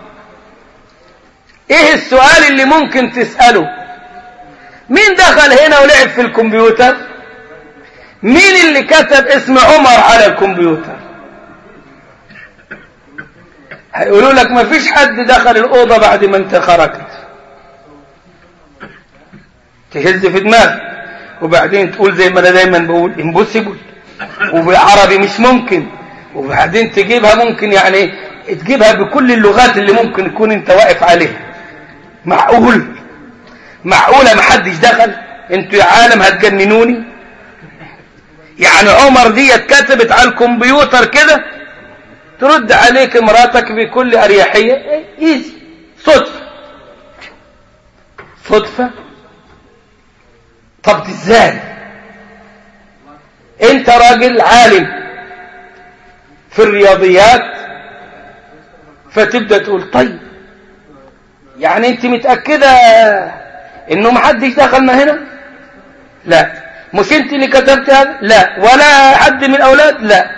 ايه السؤال اللي ممكن تسأله مين دخل هنا ولعب في الكمبيوتر مين اللي كتب اسم عمر على الكمبيوتر هيقولوا لك ما فيش حد دخل الأوضة بعد ما انت خرجت تهز في دماغك وبعدين تقول زي ما انا دايما بقول امبوسيبل وبالعربي مش ممكن وبعدين تجيبها ممكن يعني تجيبها بكل اللغات اللي ممكن يكون انت واقف عليها معقول معقولة ما حدش دخل انتوا يا عالم هتجننوني يعني عمر دي كتبت على الكمبيوتر كده ترد عليك مراتك بكل اريحية ايزي صدفة صدفة طب ازاي انت راجل عالم في الرياضيات فتبدأ تقول طيب يعني انت متأكدة انه محدش دخلنا هنا لا مش انت اللي كتبت هذا لا ولا حد من الاولاد لا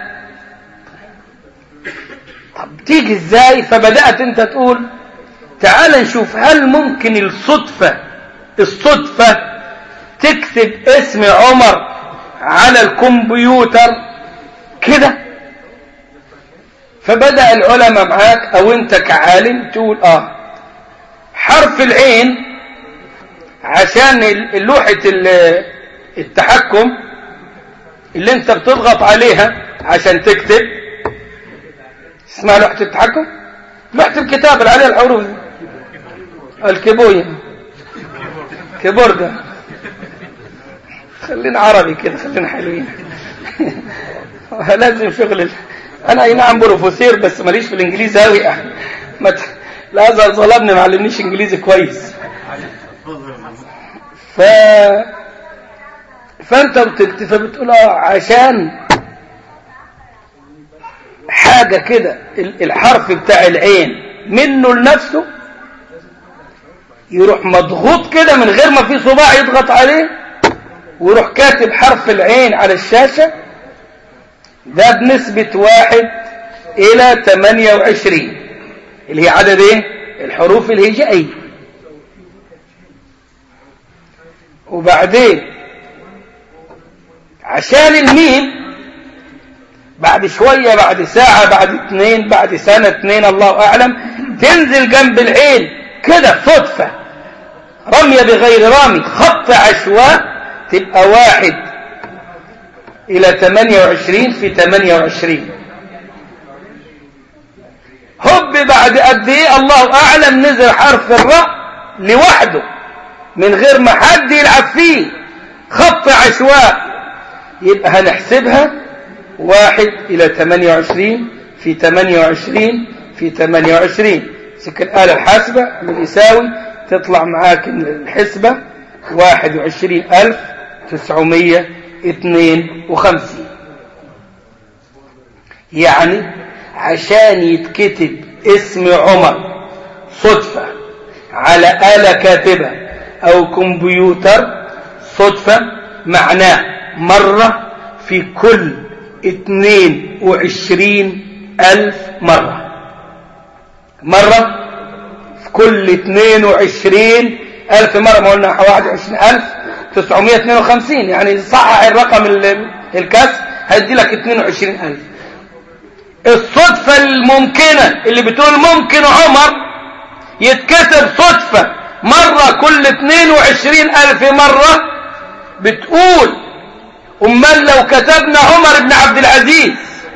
طب تيجي ازاي فبدأت انت تقول تعال نشوف هل ممكن الصدفة الصدفة تكتب اسم عمر على الكمبيوتر كده فبدأ العلماء معاك او انت كعالم تقول اه حرف العين عشان لوحة التحكم اللي انت بتضغط عليها عشان تكتب اسمها لوحة التحكم لوحة الكتاب اللي عليها الحروف الكيبوية كيبورد خلينا عربي كده خلينا حلوين لازم شغل انا اي نعم بروفيسور بس ماليش في الانجليزي قوي ما ت... الازهر ظلمني ما علمنيش انجليزي كويس ف فانت بتكتب بتقول اه عشان حاجه كده الحرف بتاع العين منه لنفسه يروح مضغوط كده من غير ما في صباع يضغط عليه ويروح كاتب حرف العين على الشاشه ده بنسبة واحد إلى 28 اللي هي عدد إيه؟ الحروف الهجائية وبعدين عشان الميم بعد شوية بعد ساعة بعد اثنين بعد سنة اثنين الله أعلم تنزل جنب العين كده صدفة رمية بغير رامي خط عشواء تبقى واحد إلى 28 في 28 هب بعد قد إيه الله أعلم نزل حرف الراء لوحده من غير ما حد يلعب فيه خط عشواء يبقى هنحسبها واحد إلى 28 في 28 في 28 سكن الآلة الحاسبة من يساوي تطلع معاك الحسبة 21900 اثنين وخمسين يعني عشان يتكتب اسم عمر صدفة على آلة كاتبة أو كمبيوتر صدفة معناه مرة في كل اثنين وعشرين ألف مرة مرة في كل اثنين وعشرين ألف مرة ما قلنا واحد وعشرين ألف 952 يعني صحح الرقم الكسر هيدي لك 22000 الصدفة الممكنة اللي بتقول ممكن عمر يتكتب صدفة مرة كل 22 ألف مرة بتقول أمال لو كتبنا عمر بن عبد العزيز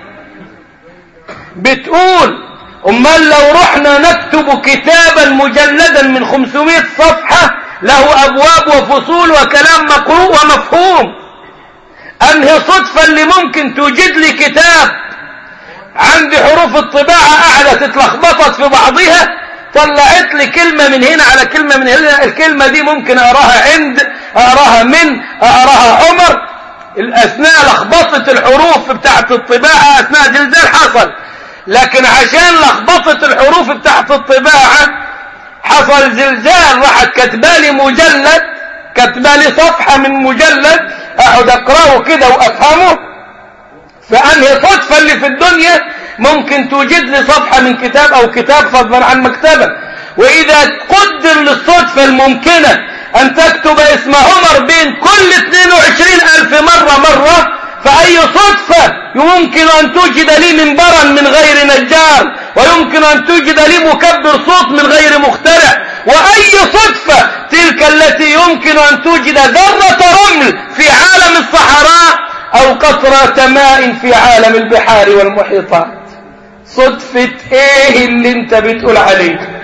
بتقول أمال لو رحنا نكتب كتابا مجلدا من 500 صفحة له أبواب وفصول وكلام مقروء ومفهوم أنهي صدفة اللي ممكن توجد لي كتاب عندي حروف الطباعة أعلى تتلخبطت في بعضها طلعت لي كلمة من هنا على كلمة من هنا الكلمة دي ممكن أراها عند أراها من أراها عمر الأثناء لخبطة الحروف بتاعت الطباعة أثناء زلزال حصل لكن عشان لخبطة الحروف بتاعت الطباعة حصل زلزال راحت كتبالي مجلد كتبالي صفحة من مجلد اقعد اقراه كده وافهمه فانهي صدفة اللي في الدنيا ممكن توجد لي صفحة من كتاب او كتاب فضلا عن مكتبة واذا قدر للصدفة الممكنة ان تكتب اسم عمر بين كل 22 الف مرة مرة فأي صدفة يمكن أن توجد لي منبرا من غير نجار ويمكن أن توجد لي مكبر صوت من غير مخترع وأي صدفة تلك التي يمكن أن توجد ذرة رمل في عالم الصحراء أو قطرة ماء في عالم البحار والمحيطات صدفة ايه اللي انت بتقول عليه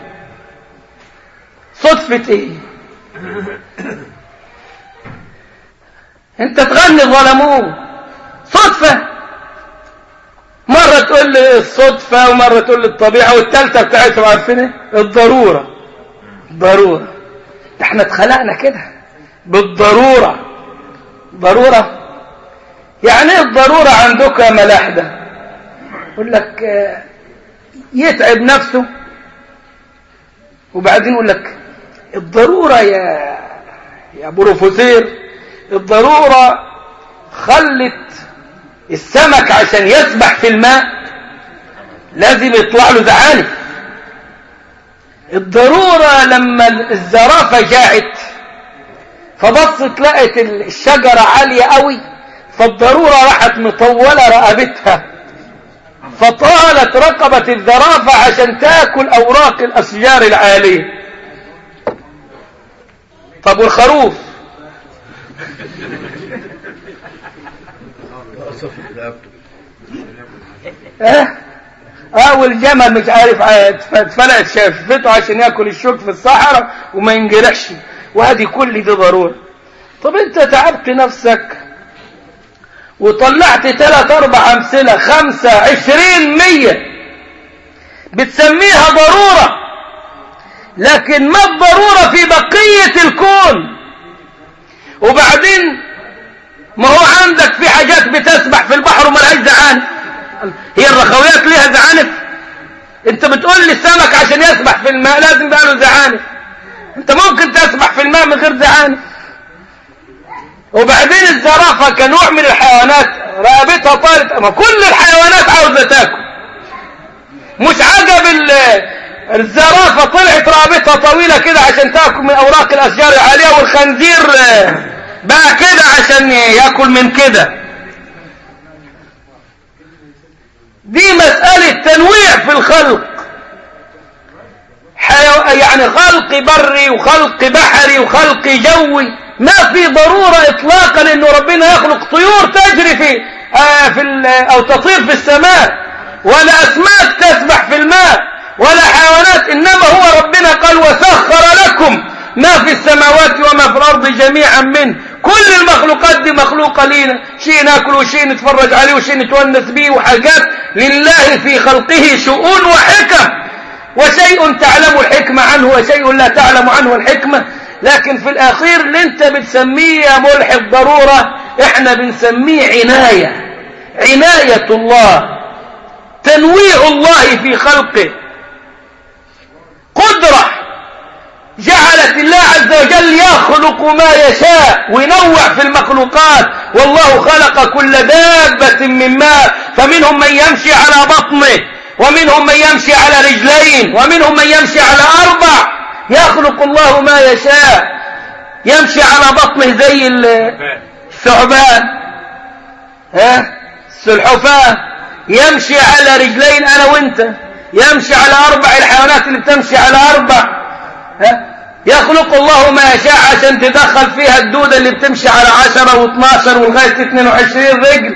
صدفة ايه انت تغني ظلموه صدفة مرة تقول لي الصدفة ومرة تقول لي الطبيعة والثالثة بتاعتهم عارفين ايه الضرورة ضرورة احنا اتخلقنا كده بالضرورة ضرورة يعني ايه الضرورة عندك يا ملاحدة يقول لك يتعب نفسه وبعدين يقول لك الضرورة يا يا بروفيسور الضرورة خلت السمك عشان يسبح في الماء لازم يطلع له زعانف الضرورة لما الزرافة جاعت فبصت لقت الشجرة عالية قوي فالضرورة راحت مطولة رقبتها فطالت رقبة الزرافة عشان تاكل أوراق الأشجار العالية طب والخروف اه اه والجمل مش عارف اتفلقت شافته عشان ياكل الشوك في الصحراء وما ينجرحش وهذه كل دي ضرورة طب انت تعبت نفسك وطلعت ثلاث اربع امثلة خمسة عشرين مية بتسميها ضرورة لكن ما الضرورة في بقية الكون وبعدين ما هو عندك في حاجات بتسبح في البحر وملهاش زعانف هي الرخويات ليها زعانف انت بتقول لي السمك عشان يسبح في الماء لازم يبقى له زعانف انت ممكن تسبح في الماء من غير زعانف وبعدين الزرافة كنوع من الحيوانات رقبتها طارت ما كل الحيوانات عاوزة تاكل مش عجب الزرافة طلعت رقبتها طويلة كده عشان تاكل من اوراق الاشجار العالية والخنزير بقى كده عشان ياكل من كده دي مسألة تنويع في الخلق حيو... يعني خلق بري وخلق بحري وخلق جوي ما في ضرورة اطلاقا انه ربنا يخلق طيور تجري في, آه في ال... او تطير في السماء ولا اسماك تسبح في الماء ولا حيوانات انما هو ربنا قال وسخر لكم ما في السماوات وما في الارض جميعا منه كل المخلوقات دي مخلوقة لينا شيء ناكل وشيء نتفرج عليه وشيء نتونس به وحاجات لله في خلقه شؤون وحكم وشيء تعلم الحكمة عنه وشيء لا تعلم عنه الحكمة لكن في الأخير اللي انت بتسميه يا ملحد ضرورة احنا بنسميه عناية عناية الله تنويع الله في خلقه قدرة جعلت الله عز وجل يخلق ما يشاء وينوع في المخلوقات والله خلق كل دابة من ماء فمنهم من يمشي على بطنه ومنهم من يمشي على رجلين ومنهم من يمشي على أربع يخلق الله ما يشاء يمشي على بطنه زي الثعبان ها السلحفاة يمشي على رجلين أنا وانت يمشي على أربع الحيوانات اللي بتمشي على أربع ها يخلق الله ما يشاء عشان تدخل فيها الدودة اللي بتمشي على 10 و12 ولغاية 22 رجل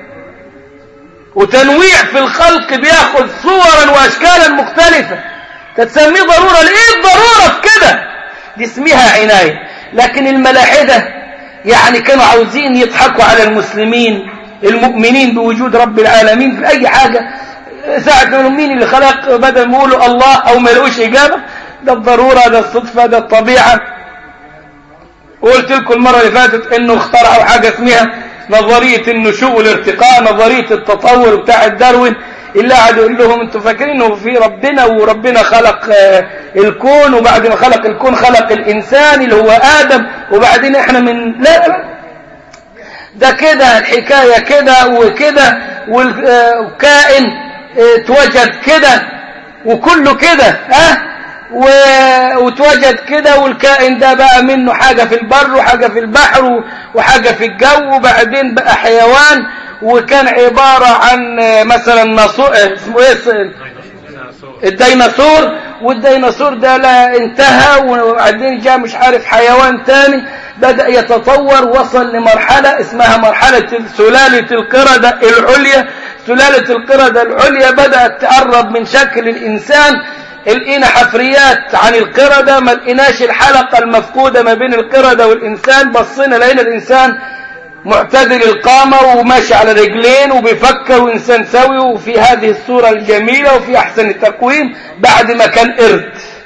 وتنويع في الخلق بياخذ صورا واشكالا مختلفة تتسميه ضرورة لإيه الضرورة في كده دي اسمها عناية لكن الملاحدة يعني كانوا عاوزين يضحكوا على المسلمين المؤمنين بوجود رب العالمين في أي حاجة ساعة ما مين اللي خلق بدل ما يقولوا الله أو ما لقوش إجابة ده الضرورة ده الصدفة ده الطبيعة وقلت لكم المرة اللي فاتت انه اخترعوا حاجة اسمها نظرية النشوء والارتقاء نظرية التطور بتاع داروين اللي قعد يقول لهم انتوا فاكرين انه في ربنا وربنا خلق الكون وبعد ما خلق الكون خلق الانسان اللي هو ادم وبعدين احنا من لا لا ده كده الحكاية كده وكده والكائن اتوجد كده وكله كده ها و... وتوجد كده والكائن ده بقى منه حاجة في البر وحاجة في البحر وحاجة في الجو وبعدين بقى حيوان وكان عبارة عن مثلا نصو... اسمه ايه الديناصور والديناصور ده لا انتهى وبعدين جاء مش عارف حيوان تاني بدأ يتطور وصل لمرحلة اسمها مرحلة سلالة القردة العليا سلالة القردة العليا بدأت تقرب من شكل الإنسان لقينا حفريات عن القردة ما لقيناش الحلقة المفقودة ما بين القردة والإنسان بصينا لقينا الإنسان معتدل القامة وماشي على رجلين وبيفكر وإنسان سوي وفي هذه الصورة الجميلة وفي أحسن التقويم بعد ما كان قرد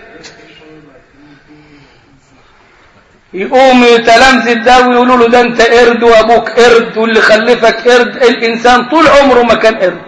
يقوم تلامذة ده ويقولوا له ده انت قرد وابوك قرد واللي خلفك قرد الانسان طول عمره ما كان قرد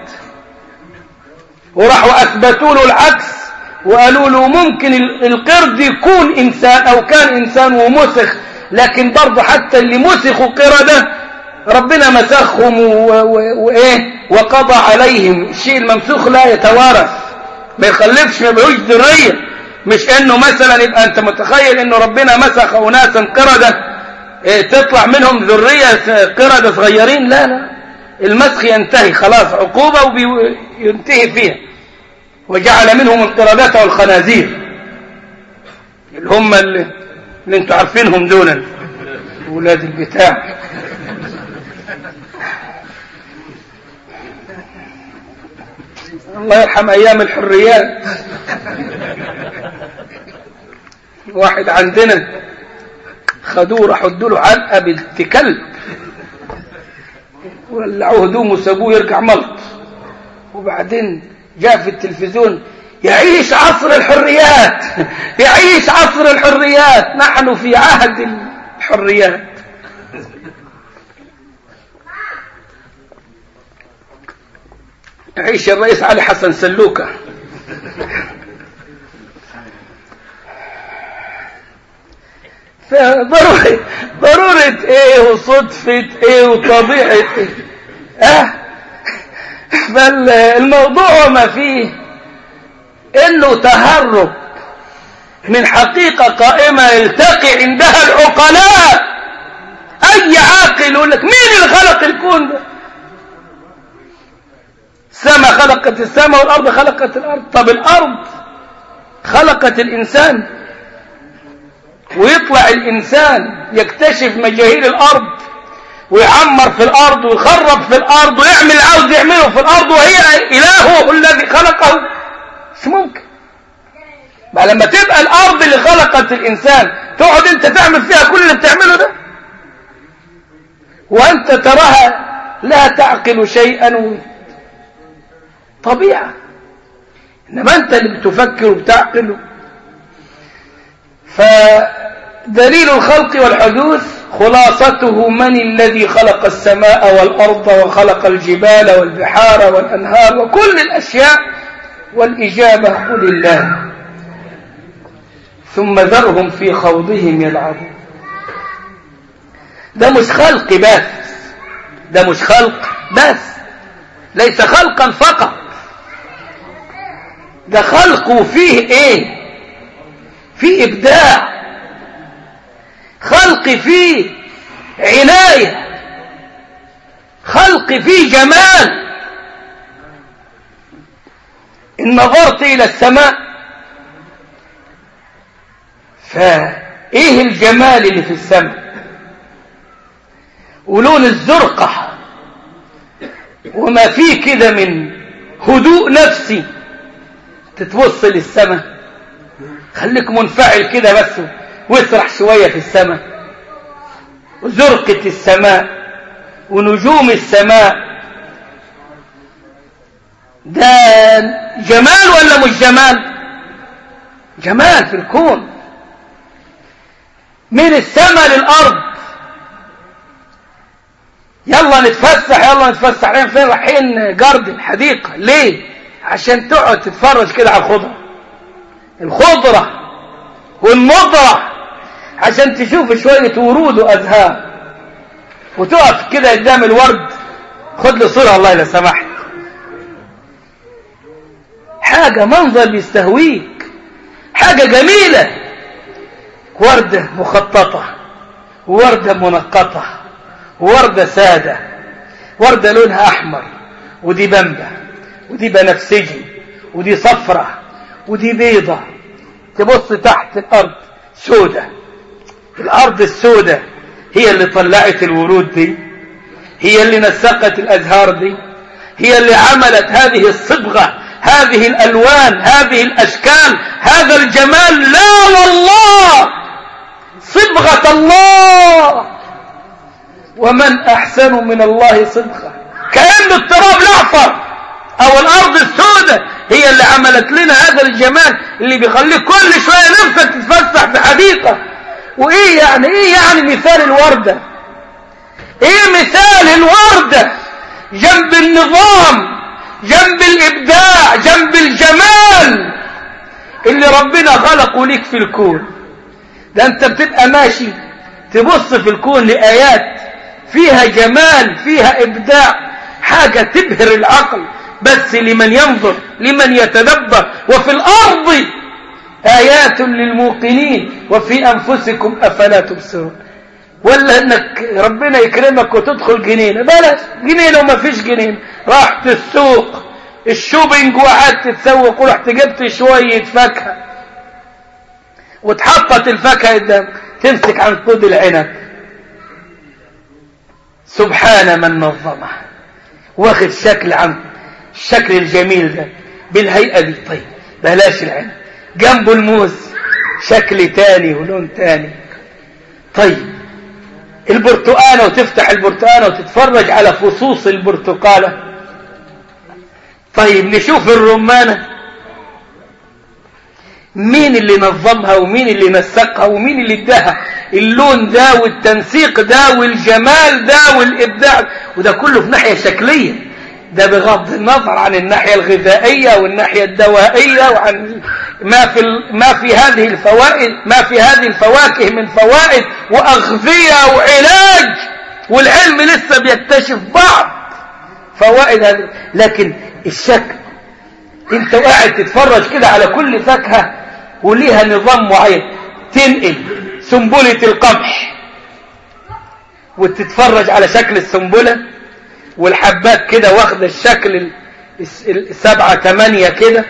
وراحوا اثبتوا له العكس وقالوا له ممكن القرد يكون انسان او كان انسان ومسخ لكن برضه حتى اللي مسخوا قردة ربنا مسخهم وايه وقضى عليهم الشيء الممسوخ لا يتوارث ما يخلفش ما بيهوش ذريه مش انه مثلا يبقى انت متخيل انه ربنا مسخ اناسا قردة إيه تطلع منهم ذرية قردة صغيرين لا لا المسخ ينتهي خلاص عقوبة وينتهي فيها وجعل منهم القردة والخنازير اللي هم اللي, اللي انتوا عارفينهم دول ولاد البتاع الله يرحم ايام الحريات واحد عندنا خدوه راحوا ادوا له علقه بنت كلب ولعوه هدومه وسابوه يرجع ملط وبعدين جاء في التلفزيون يعيش عصر الحريات يعيش عصر الحريات نحن في عهد الحريات يعيش الرئيس علي حسن سلوكه فضرورة ضرورة ايه وصدفة ايه وطبيعة ايه اه فالموضوع ما فيه انه تهرب من حقيقة قائمة يلتقي عندها العقلاء اي عاقل يقول لك مين اللي خلق الكون ده السماء خلقت السماء والارض خلقت الارض طب الارض خلقت الانسان ويطلع الإنسان يكتشف مجاهيل الأرض ويعمر في الأرض ويخرب في الأرض ويعمل عاوز يعمله في الأرض وهي إلهه الذي خلقه مش ممكن بقى لما تبقى الأرض اللي خلقت الإنسان تقعد أنت تعمل فيها كل اللي بتعمله ده وأنت تراها لا تعقل شيئا و... طبيعة إنما أنت اللي بتفكر وبتعقله فدليل الخلق والحدوث خلاصته من الذي خلق السماء والأرض وخلق الجبال والبحار والأنهار وكل الأشياء والإجابة قل الله ثم ذرهم في خوضهم يلعبون ده مش خلق بس ده مش خلق بس ليس خلقا فقط ده خلق فيه ايه في إبداع خلق فيه عناية خلق فيه جمال إن نظرت إلى السماء فايه الجمال اللي في السماء ولون الزرقة وما فيه كده من هدوء نفسي تتبص للسماء خليك منفعل كده بس واسرح شوية في السماء وزرقة السماء ونجوم السماء ده جمال ولا مش جمال جمال في الكون من السماء للأرض يلا نتفسح يلا نتفسح رايحين فين رايحين جاردن حديقة ليه عشان تقعد تتفرج كده على الخضرة الخضرة والنضرة عشان تشوف شوية ورود وأزهار وتقف كده قدام الورد خد لي صورة الله إذا سمحت حاجة منظر بيستهويك حاجة جميلة وردة مخططة وردة منقطة وردة سادة وردة لونها أحمر ودي بمبة ودي بنفسجي ودي صفرة ودي بيضة تبص تحت الأرض سودة الأرض السودة هي اللي طلعت الورود دي هي اللي نسقت الأزهار دي هي اللي عملت هذه الصبغة هذه الألوان هذه الأشكال هذا الجمال لا والله صبغة الله ومن أحسن من الله صبغة كأن التراب الأعفر أو الأرض السوداء هي اللي عملت لنا هذا الجمال اللي بيخليك كل شوية نفسك تتفسح في حديقة وإيه يعني إيه يعني مثال الوردة إيه مثال الوردة جنب النظام جنب الإبداع جنب الجمال اللي ربنا خلقه ليك في الكون ده أنت بتبقى ماشي تبص في الكون لآيات فيها جمال فيها إبداع حاجة تبهر العقل بس لمن ينظر لمن يتدبر وفي الأرض آيات للموقنين وفي أنفسكم أفلا تبصرون ولا انك ربنا يكرمك وتدخل جنينة بلاش جنينة وما فيش جنينة رحت السوق الشوبينج وقعدت تسوق ورحت جبت شوية فاكهة وتحطت الفاكهة قدامك تمسك عن طود العنب سبحان من نظمه واخد شكل عن الشكل الجميل ده بالهيئة دي طيب بلاش العنب جنبه الموز شكل تاني ولون تاني طيب البرتقالة وتفتح البرتقالة وتتفرج على فصوص البرتقالة طيب نشوف الرمانة مين اللي نظمها ومين اللي نسقها ومين اللي اداها اللون ده والتنسيق ده والجمال ده والإبداع وده كله في ناحية شكلية ده بغض النظر عن الناحية الغذائية والناحية الدوائية وعن ما في ما في هذه الفوائد ما في هذه الفواكه من فوائد وأغذية وعلاج والعلم لسه بيكتشف بعض فوائد هذه لكن الشكل انت قاعد تتفرج كده على كل فاكهة وليها نظام معين تنقل سنبلة القمح وتتفرج على شكل السنبلة والحبات كده واخدة الشكل السبعة تمانية كده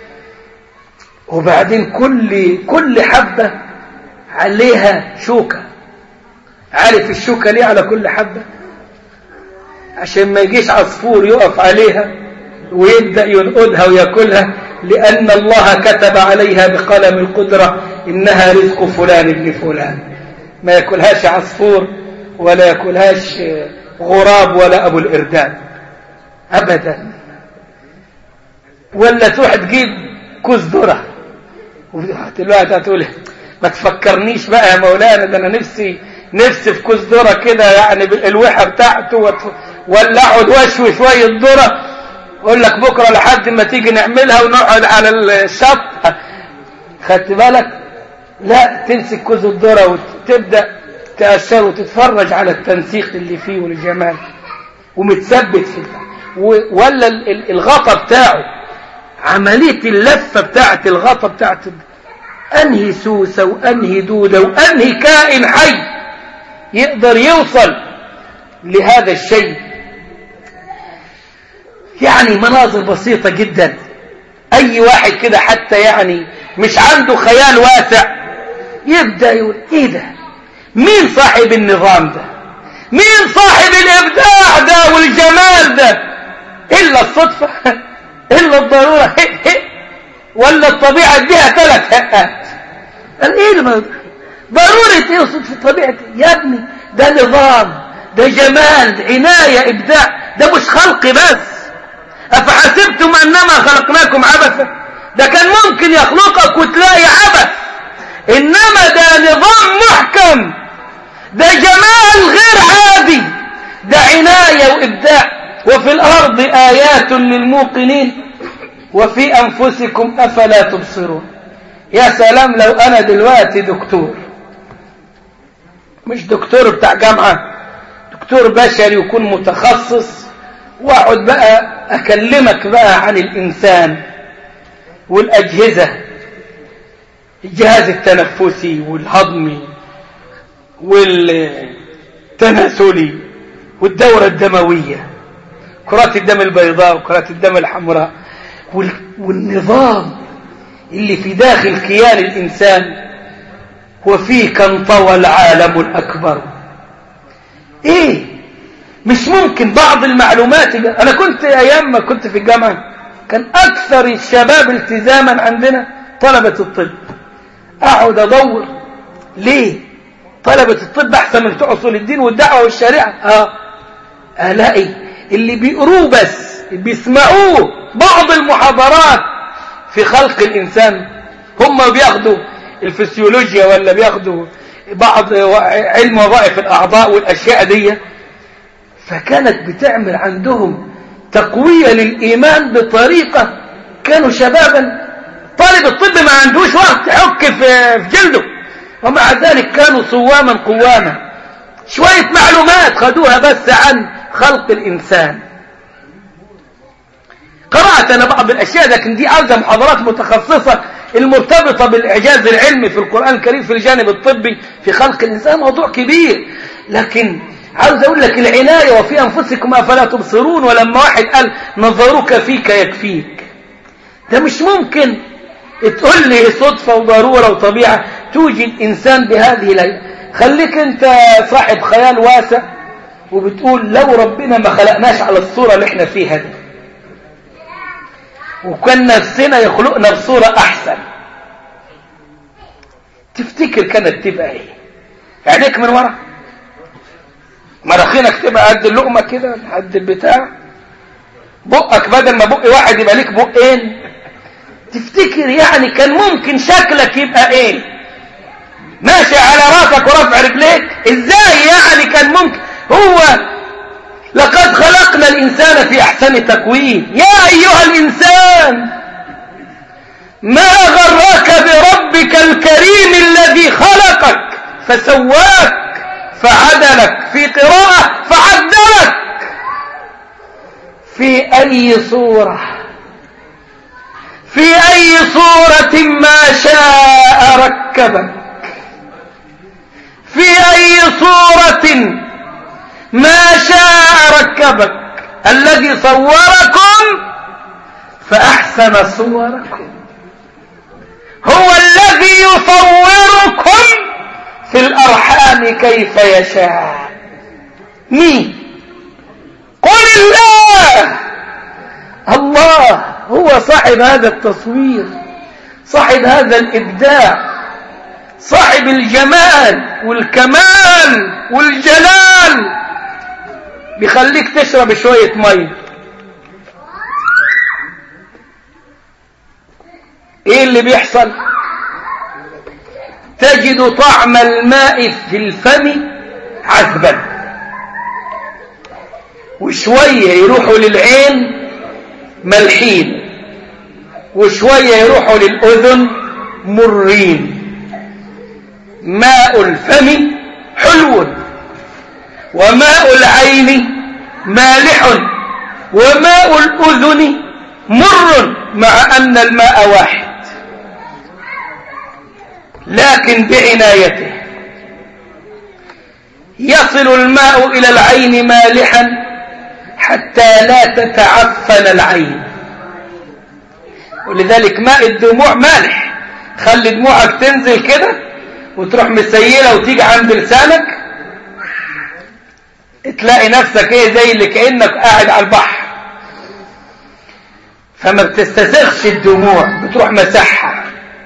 وبعدين كل كل حبة عليها شوكة عارف الشوكة ليه على كل حبة عشان ما يجيش عصفور يقف عليها ويبدأ ينقدها ويأكلها لأن الله كتب عليها بقلم القدرة إنها رزق فلان ابن فلان ما يأكلهاش عصفور ولا يأكلهاش غراب ولا أبو الإردان أبدا ولا تروح تجيب كوز ذرة دلوقتي هتقول ما تفكرنيش بقى يا مولانا ده أنا نفسي نفسي في كوز ذرة كده يعني بالألوحة بتاعته ولا أقعد واشوي شوية ذرة أقول لك بكرة لحد ما تيجي نعملها ونقعد على الشط خدت بالك لا تمسك كوز الذرة وتبدأ تأشر وتتفرج على التنسيق اللي فيه والجمال ومتثبت فيه ولا الغطا بتاعه عملية اللفة بتاعت الغطا بتاعت أنهي سوسة وأنهي دودة وأنهي كائن حي يقدر يوصل لهذا الشيء يعني مناظر بسيطة جدا أي واحد كده حتى يعني مش عنده خيال واسع يبدأ يقول ايه ده مين صاحب النظام ده مين صاحب الابداع ده والجمال ده الا الصدفة الا الضرورة ولا الطبيعة اديها ثلاث هقات قال ايه الموضوع ضرورة ايه صدفة طبيعة يا ابني ده نظام ده جمال ده عناية ابداع ده مش خلق بس افحسبتم انما خلقناكم عبثا ده كان ممكن يخلقك وتلاقي عبث انما ده نظام محكم ده جمال غير عادي ده عناية وابداع وفي الارض ايات للموقنين وفي انفسكم افلا تبصرون يا سلام لو انا دلوقتي دكتور مش دكتور بتاع جامعة دكتور بشري يكون متخصص واقعد بقى اكلمك بقى عن الانسان والاجهزة الجهاز التنفسي والهضمي والتناسلي والدورة الدموية كرات الدم البيضاء وكرات الدم الحمراء والنظام اللي في داخل كيان الإنسان وفيه كان طوى العالم الأكبر إيه مش ممكن بعض المعلومات أنا كنت أيام ما كنت في الجامعة كان أكثر الشباب التزاما عندنا طلبة الطب أقعد أدور ليه طلبة الطب أحسن من بتوع أصول الدين والدعوة والشريعة آه ألاقي اللي بيقروه بس بيسمعوه بعض المحاضرات في خلق الإنسان هم بياخدوا الفسيولوجيا ولا بياخدوا بعض علم وظائف الأعضاء والأشياء دي فكانت بتعمل عندهم تقوية للإيمان بطريقة كانوا شبابا طالب الطب ما عندوش وقت يحك في جلده ومع ذلك كانوا صواما قواما شوية معلومات خدوها بس عن خلق الإنسان قرأت أنا بعض الأشياء لكن دي عاوزة محاضرات متخصصة المرتبطة بالإعجاز العلمي في القرآن الكريم في الجانب الطبي في خلق الإنسان موضوع كبير لكن عاوز أقول لك العناية وفي أنفسكم أفلا تبصرون ولما واحد قال نظرك فيك يكفيك ده مش ممكن تقول لي صدفة وضرورة وطبيعة توجد إنسان بهذه الهيئة خليك أنت صاحب خيال واسع وبتقول لو ربنا ما خلقناش على الصورة اللي احنا فيها دي وكان نفسنا يخلقنا بصورة أحسن تفتكر كانت تبقى ايه عينيك من ورا مراخينك تبقى قد اللقمة كده قد البتاع بقك بدل ما بق واحد يبقى ليك بقين تفتكر يعني كان ممكن شكلك يبقى ايه ماشي على راسك ورفع رجليك ازاي يعني كان ممكن هو لقد خلقنا الإنسان في أحسن تكوين يا أيها الإنسان ما غرك بربك الكريم الذي خلقك فسواك فعدلك في قراءة فعدلك في أي صورة في أي صورة ما شاء ركبك في أي صورة ما شاء ركبك الذي صوركم فأحسن صوركم هو الذي يصوركم في الأرحام كيف يشاء مين قل الله الله هو صاحب هذا التصوير صاحب هذا الإبداع صاحب الجمال والكمال والجلال بيخليك تشرب شوية مية ايه اللي بيحصل تجد طعم الماء في الفم عذبا وشوية يروحوا للعين ملحين وشوية يروحوا للأذن مرين ماء الفم حلو وماء العين مالح وماء الأذن مر مع أن الماء واحد لكن بعنايته يصل الماء إلى العين مالحا حتى لا تتعفن العين ولذلك ماء الدموع مالح خلي دموعك تنزل كده وتروح مسيلة وتيجي عند لسانك تلاقي نفسك ايه زي اللي كأنك قاعد على البحر فما بتستسخش الدموع بتروح مسحها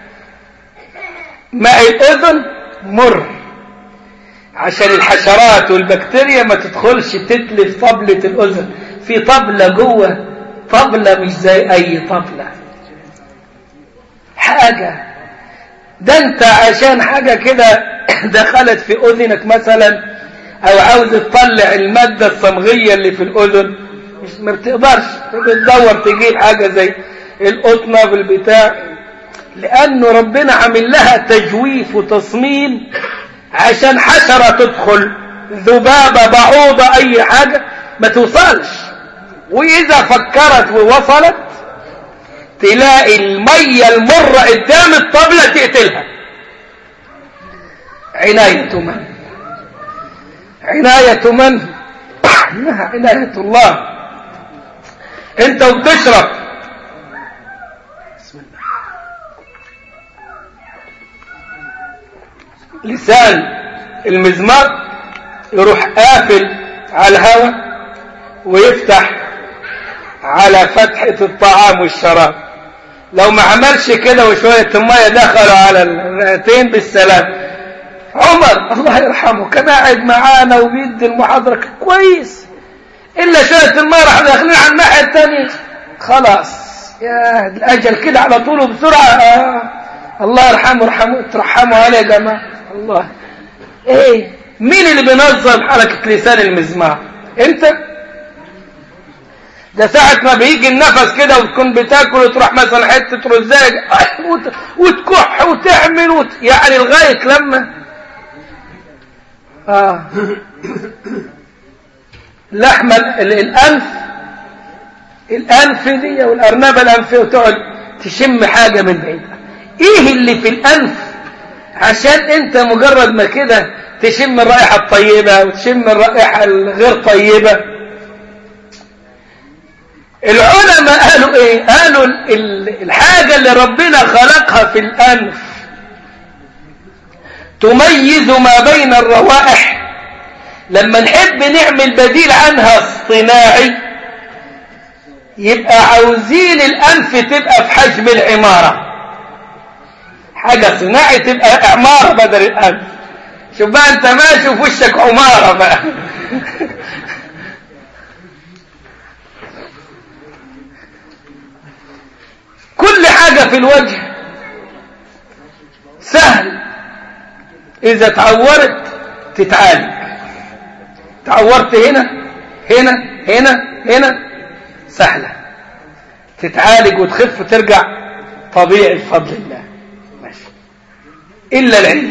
ماء الأذن مر عشان الحشرات والبكتيريا ما تدخلش تتلف طبلة الأذن في طبلة جوه طبلة مش زي أي طبلة حاجة ده انت عشان حاجة كده دخلت في أذنك مثلا أو عاوز تطلع المادة الصمغية اللي في الأذن مش ما بتقدرش بتدور تجيب حاجة زي القطنة بالبتاع لأنه ربنا عامل لها تجويف وتصميم عشان حشرة تدخل ذبابة بعوضة أي حاجة ما توصلش وإذا فكرت ووصلت تلاقي المية المرة قدام الطبلة تقتلها عناية من عناية من انها عناية الله انت وبتشرب بسم الله لسان المزمار يروح قافل على الهواء ويفتح على فتحة الطعام والشراب لو ما عملش كده وشوية المية دخلوا على الرئتين بالسلام عمر الله يرحمه كان قاعد معانا وبيدي المحاضرة كويس إلا شوية المية راح داخلين على الناحية الثانية خلاص يا الأجل كده على طول وبسرعة آه. الله يرحمه ارحمه ترحموا عليه يا جماعة الله ايه مين اللي بينظم حركة لسان المزمار انت ده ساعة ما بيجي النفس كده وتكون بتاكل وتروح مثلا حتة رزاج وتكح وتعمل وت... يعني لغاية لما آه. لحمة الأنف الأنف دي والأرنبة الأنفية وتقعد تشم حاجة من بعيد إيه اللي في الأنف عشان أنت مجرد ما كده تشم الرائحة الطيبة وتشم الرائحة الغير طيبة العلماء قالوا ايه قالوا الحاجة اللي ربنا خلقها في الأنف تميز ما بين الروائح لما نحب نعمل بديل عنها اصطناعي يبقى عاوزين الأنف تبقى في حجم العمارة حاجة صناعي تبقى عمارة بدل الأنف شوف بقى انت ماشي وفي وشك عمارة بقى كل حاجة في الوجه سهل إذا تعورت تتعالج تعورت هنا هنا هنا هنا سهلة تتعالج وتخف وترجع طبيعي بفضل الله ماشي إلا العين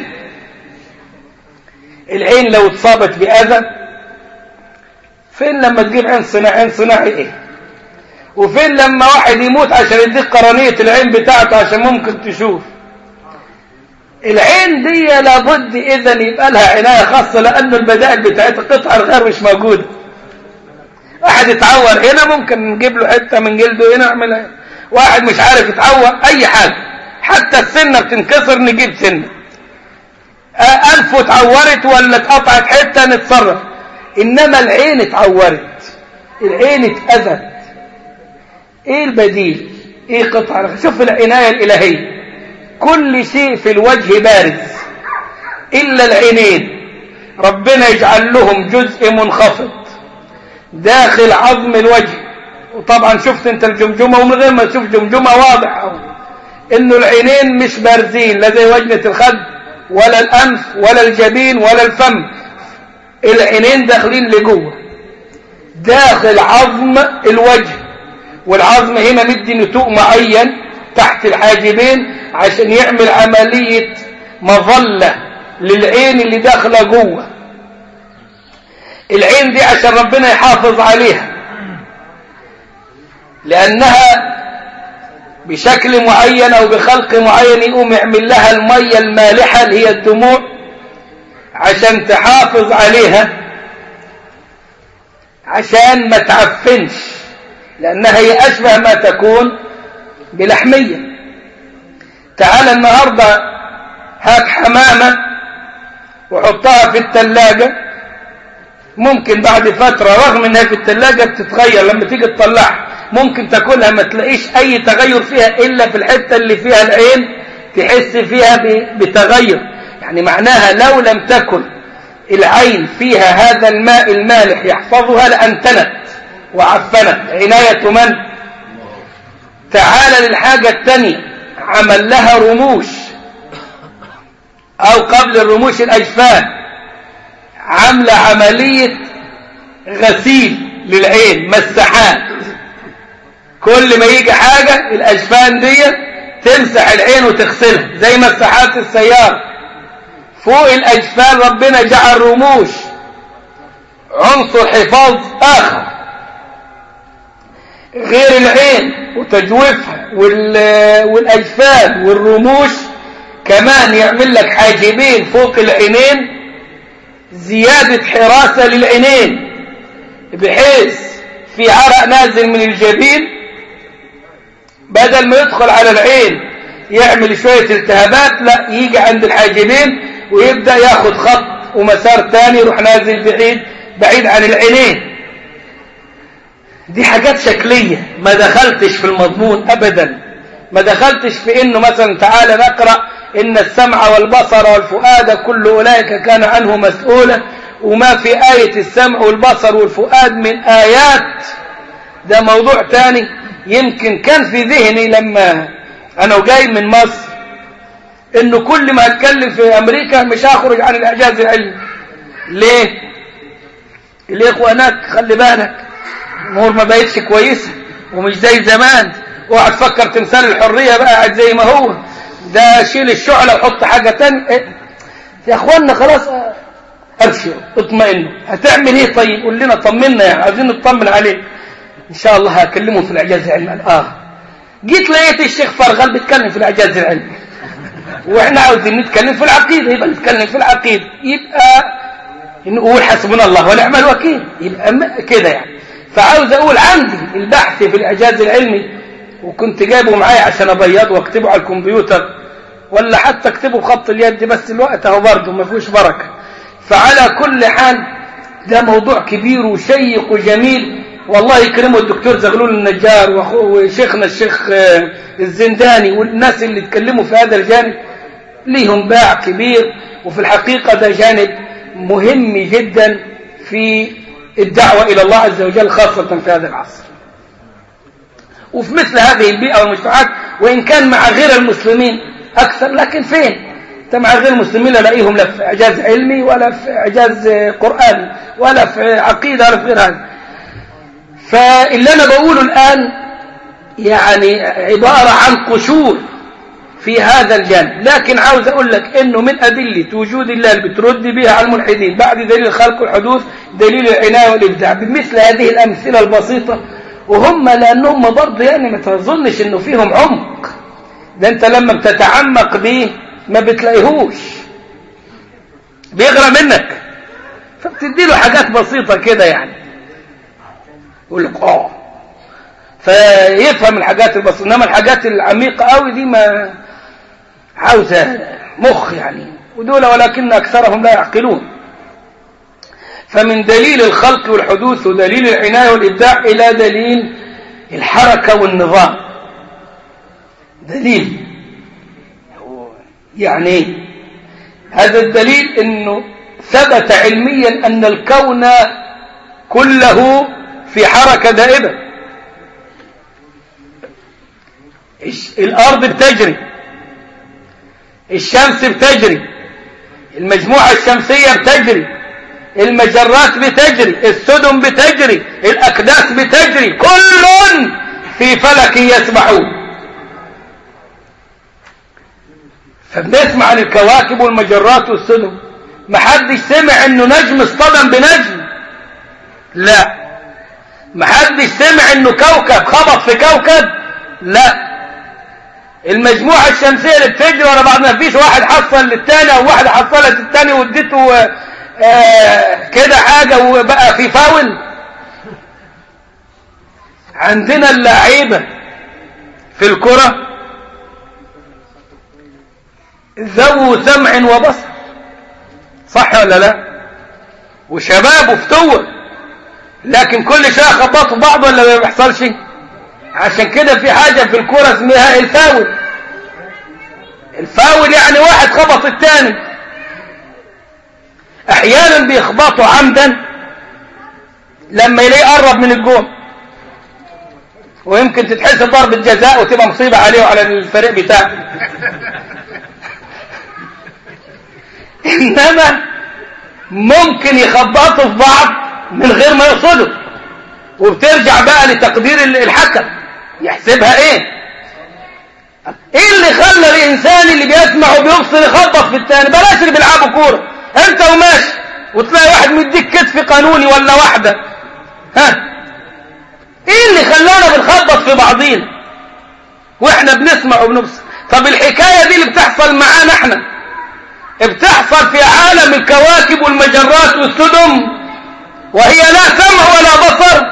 العين لو اتصابت بأذى فين لما تجيب عين صناعي عين صناعي ايه وفين لما واحد يموت عشان يديك قرنية العين بتاعته عشان ممكن تشوف العين دي لابد اذا يبقى لها عناية خاصة لانه البدائل بتاعتها قطع الغير مش موجودة واحد يتعور هنا ممكن نجيب له حتة من جلده هنا نعملها واحد مش عارف يتعور اي حاجة حتى السنة بتنكسر نجيب سنة أنفه اتعورت ولا اتقطعت حتة نتصرف إنما العين اتعورت العين اتأذت ايه البديل ايه قطع شوف العناية الالهية كل شيء في الوجه بارز الا العينين ربنا يجعل لهم جزء منخفض داخل عظم الوجه وطبعا شفت انت الجمجمة ومن غير ما تشوف جمجمة واضح أو. انه العينين مش بارزين لا زي وجنة الخد ولا الانف ولا الجبين ولا الفم العينين داخلين لجوه داخل عظم الوجه والعظم هنا مدي نتوء معين تحت الحاجبين عشان يعمل عملية مظلة للعين اللي داخلة جوه العين دي عشان ربنا يحافظ عليها لأنها بشكل معين أو بخلق معين يقوم يعمل لها المية المالحة اللي هي الدموع عشان تحافظ عليها عشان ما تعفنش لأنها هي أشبه ما تكون بلحمية تعال النهاردة هات حمامة وحطها في التلاجة ممكن بعد فترة رغم انها في التلاجة بتتغير لما تيجي تطلعها ممكن تاكلها ما تلاقيش اي تغير فيها الا في الحتة اللي فيها العين تحس فيها بتغير يعني معناها لو لم تكن العين فيها هذا الماء المالح يحفظها لأنتنت وعفنت عناية من تعال للحاجة الثانية عمل لها رموش أو قبل الرموش الأجفان عاملة عملية غسيل للعين مسحات كل ما يجي حاجة الأجفان دي تمسح العين وتغسلها زي مسحات السيارة فوق الأجفان ربنا جعل رموش عنصر حفاظ آخر غير العين وتجويفها والأجفان والرموش كمان يعمل لك حاجبين فوق العينين زيادة حراسة للعينين بحيث في عرق نازل من الجبين بدل ما يدخل على العين يعمل شوية التهابات لا يجي عند الحاجبين ويبدأ ياخد خط ومسار تاني يروح نازل بعيد بعيد عن العينين دي حاجات شكلية ما دخلتش في المضمون أبدا ما دخلتش في إنه مثلا تعالى نقرأ إن السمع والبصر والفؤاد كل أولئك كان عنه مسؤولا وما في آية السمع والبصر والفؤاد من آيات ده موضوع تاني يمكن كان في ذهني لما أنا جاي من مصر إنه كل ما أتكلم في أمريكا مش هخرج عن الإعجاز العلمي ليه؟ الإخوة هناك خلي بالك الأمور ما بقتش كويسة ومش زي زمان اوعى تفكر تمثال الحرية بقى قاعد زي ما هو ده شيل الشعلة وحط حاجة تانية إيه؟ يا اخوانا خلاص ابشروا اطمئنوا هتعمل ايه طيب قول لنا طمنا يعني عايزين نطمن عليك ان شاء الله هكلمه في الاعجاز العلمي اه جيت لقيت الشيخ فرغل بيتكلم في الاعجاز العلمي واحنا عاوزين نتكلم في العقيده يبقى نتكلم في العقيده يبقى نقول حسبنا الله ونعم الوكيل يبقى كده يعني فعاوز اقول عندي البحث في الاعجاز العلمي وكنت جايبه معايا عشان ابيضه واكتبه على الكمبيوتر ولا حتى اكتبه بخط اليد بس الوقت اهو برضه ما فيهوش بركه فعلى كل حال ده موضوع كبير وشيق وجميل والله يكرمه الدكتور زغلول النجار وشيخنا الشيخ الزنداني والناس اللي اتكلموا في هذا الجانب ليهم باع كبير وفي الحقيقة ده جانب مهم جدا في الدعوة إلى الله عز وجل خاصة في هذا العصر وفي مثل هذه البيئة والمجتمعات وإن كان مع غير المسلمين أكثر لكن فين انت مع غير المسلمين لا لاقيهم لا في إعجاز علمي ولا في إعجاز قرآني ولا في عقيدة ولا في غير هذا فاللي أنا بقوله الآن يعني عبارة عن قشور في هذا الجانب لكن عاوز أقول لك إنه من أدلة وجود الله اللي بترد بها على الملحدين بعد دليل الخلق والحدوث دليل العناية والإبداع بمثل هذه الأمثلة البسيطة وهم لأنهم برضه يعني ما تظنش إنه فيهم عمق ده أنت لما بتتعمق به ما بتلاقيهوش بيغرى منك فبتدي له حاجات بسيطة كده يعني يقول لك اه فيفهم الحاجات البسيطة انما الحاجات العميقة قوي دي ما عاوزة مخ يعني ودول ولكن أكثرهم لا يعقلون فمن دليل الخلق والحدوث ودليل العناية والإبداع إلى دليل الحركة والنظام دليل يعني هذا الدليل انه ثبت علميا ان الكون كله في حركة دائمة الارض بتجري الشمس بتجري المجموعة الشمسية بتجري المجرات بتجري السدم بتجري الاكداس بتجري كل في فلك يسبحون فبنسمع عن الكواكب والمجرات والسدم محدش سمع انه نجم اصطدم بنجم لا محدش سمع انه كوكب خبط في كوكب لا المجموعة الشمسية اللي بتجري ورا بعض ما فيش واحد حصل للتاني او واحد حصلت التاني واديته آه كده حاجة وبقى في فاول عندنا اللعيبة في الكرة ذو سمع وبصر صح ولا لا وشباب وفتوة لكن كل شوية خبطوا بعض ولا ما بيحصلش عشان كده في حاجة في الكرة اسمها الفاول الفاول يعني واحد خبط الثاني احيانا بيخبطوا عمدا لما يلاقيه قرب من الجون ويمكن تتحسب ضربة جزاء وتبقى مصيبة عليه وعلى الفريق بتاعه انما ممكن يخبطوا في بعض من غير ما يقصدوا وبترجع بقى لتقدير الحكم يحسبها ايه ايه اللي خلى الانسان اللي بيسمع وبيبصر يخبط في التاني بلاش اللي بيلعبوا كوره انت وماشي وتلاقي واحد مديك كتف قانوني ولا واحده ها ايه اللي خلانا بنخبط في بعضينا واحنا بنسمع وبنبصر طب الحكايه دي اللي بتحصل معانا احنا بتحصل في عالم الكواكب والمجرات والسدم وهي لا سمع ولا بصر